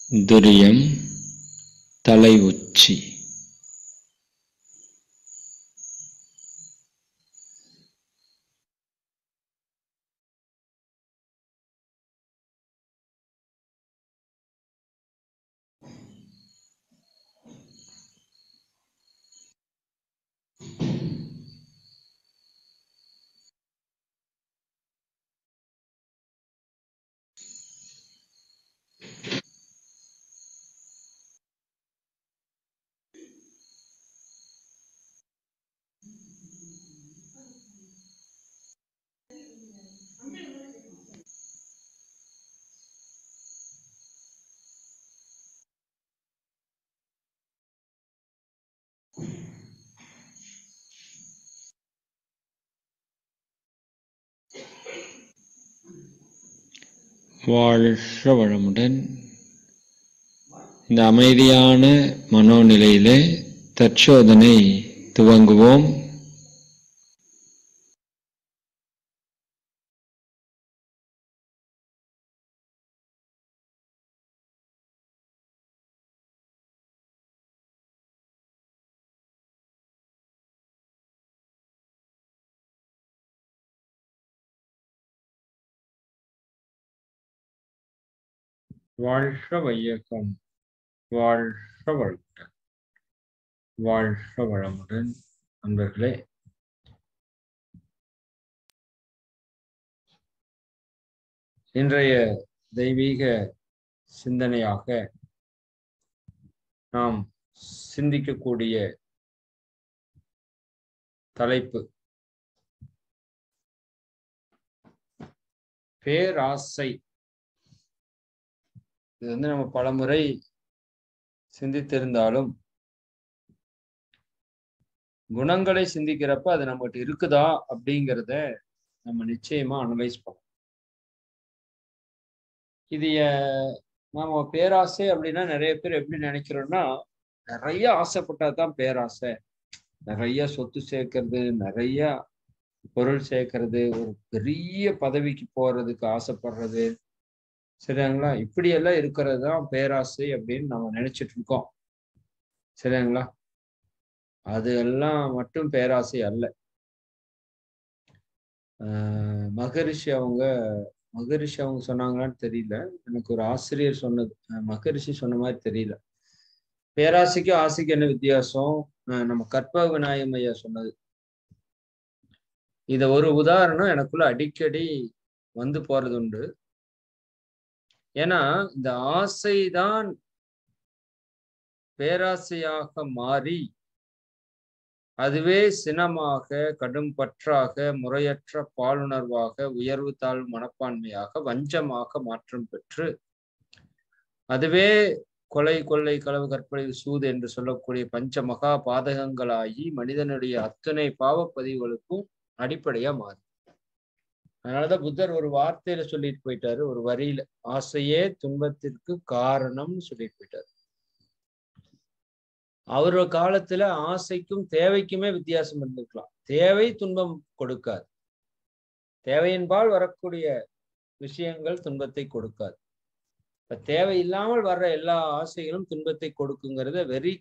துரியம் தலை உச்சி வாழ்க வளமுடன் இந்த அமைதியான மனோநிலையிலே தற்சோதனை துவங்குவோம் வாழ்க வையகம் வாழ்க வளமுடன் வாழ்க வளமுடன் நண்பர்களே இன்றைய தெய்வீக சிந்தனையாக நாம் சிந்திக்கக்கூடிய தலைப்பு பேராசை இது வந்து நம்ம பலமுறை சிந்தித்திருந்தாலும் குணங்களை சிந்திக்கிறப்ப அது நம்மகிட்ட இருக்குதா அப்படிங்கிறத நம்ம நிச்சயமா அனலைஸ் பண்ணணும் இது அஹ், நாம பேராசை அப்படின்னா நிறைய பேர் எப்படி நினைக்கிறோம்னா நிறைய ஆசைப்பட்டா தான் பேராசை நிறைய சொத்து சேர்க்கறது நிறைய பொருள் சேர்க்கறது ஒரு பெரிய பதவிக்கு போறதுக்கு ஆசைப்படுறது சரிங்களா இப்படியெல்லாம் இருக்கிறது தான் பேராசை அப்படின்னு நம்ம நினைச்சிட்டு இருக்கோம் சரிங்களா அது எல்லாம் மட்டும் பேராசை அல்ல ஆஹ் மகரிஷி அவங்க மகரிஷி அவங்க சொன்னாங்களான்னு தெரியல எனக்கு ஒரு ஆசிரியர் சொன்னது ஆஹ் மகரிஷி சொன்ன மாதிரி தெரியல பேராசைக்கும் ஆசைக்கு என்ன வித்தியாசம் ஆஹ் நம்ம கற்பக விநாயகம் ஐயா சொன்னது இத ஒரு உதாரணம் எனக்குள்ள அடிக்கடி வந்து போறது உண்டு ஏன்னா இந்த ஆசைதான் பேராசையாக மாறி அதுவே சினமாக கடும் பற்றாக முறையற்ற பாலுணர்வாக உயர்வு தாழ்வு மனப்பான்மையாக வஞ்சமாக மாற்றம் பெற்று அதுவே கொலை கொள்ளை களவு கற்பனை சூது என்று சொல்லக்கூடிய பஞ்ச மகா பாதகங்களாகி மனிதனுடைய அத்தனை பாவப்பதிவுகளுக்கும் அடிப்படையா மாறும் அதனாலதான் புத்தர் ஒரு வார்த்தையில சொல்லிட்டு போயிட்டாரு ஒரு வரியில ஆசையே துன்பத்திற்கு காரணம்னு சொல்லிட்டு போயிட்டாரு அவரோட காலத்துல ஆசைக்கும் தேவைக்குமே வித்தியாசம் இருந்திருக்கலாம் தேவை துன்பம் கொடுக்காது தேவையின்பால் வரக்கூடிய விஷயங்கள் துன்பத்தை கொடுக்காது இப்ப தேவையில்லாமல் வர்ற எல்லா ஆசைகளும் துன்பத்தை கொடுக்குங்கிறத வெரி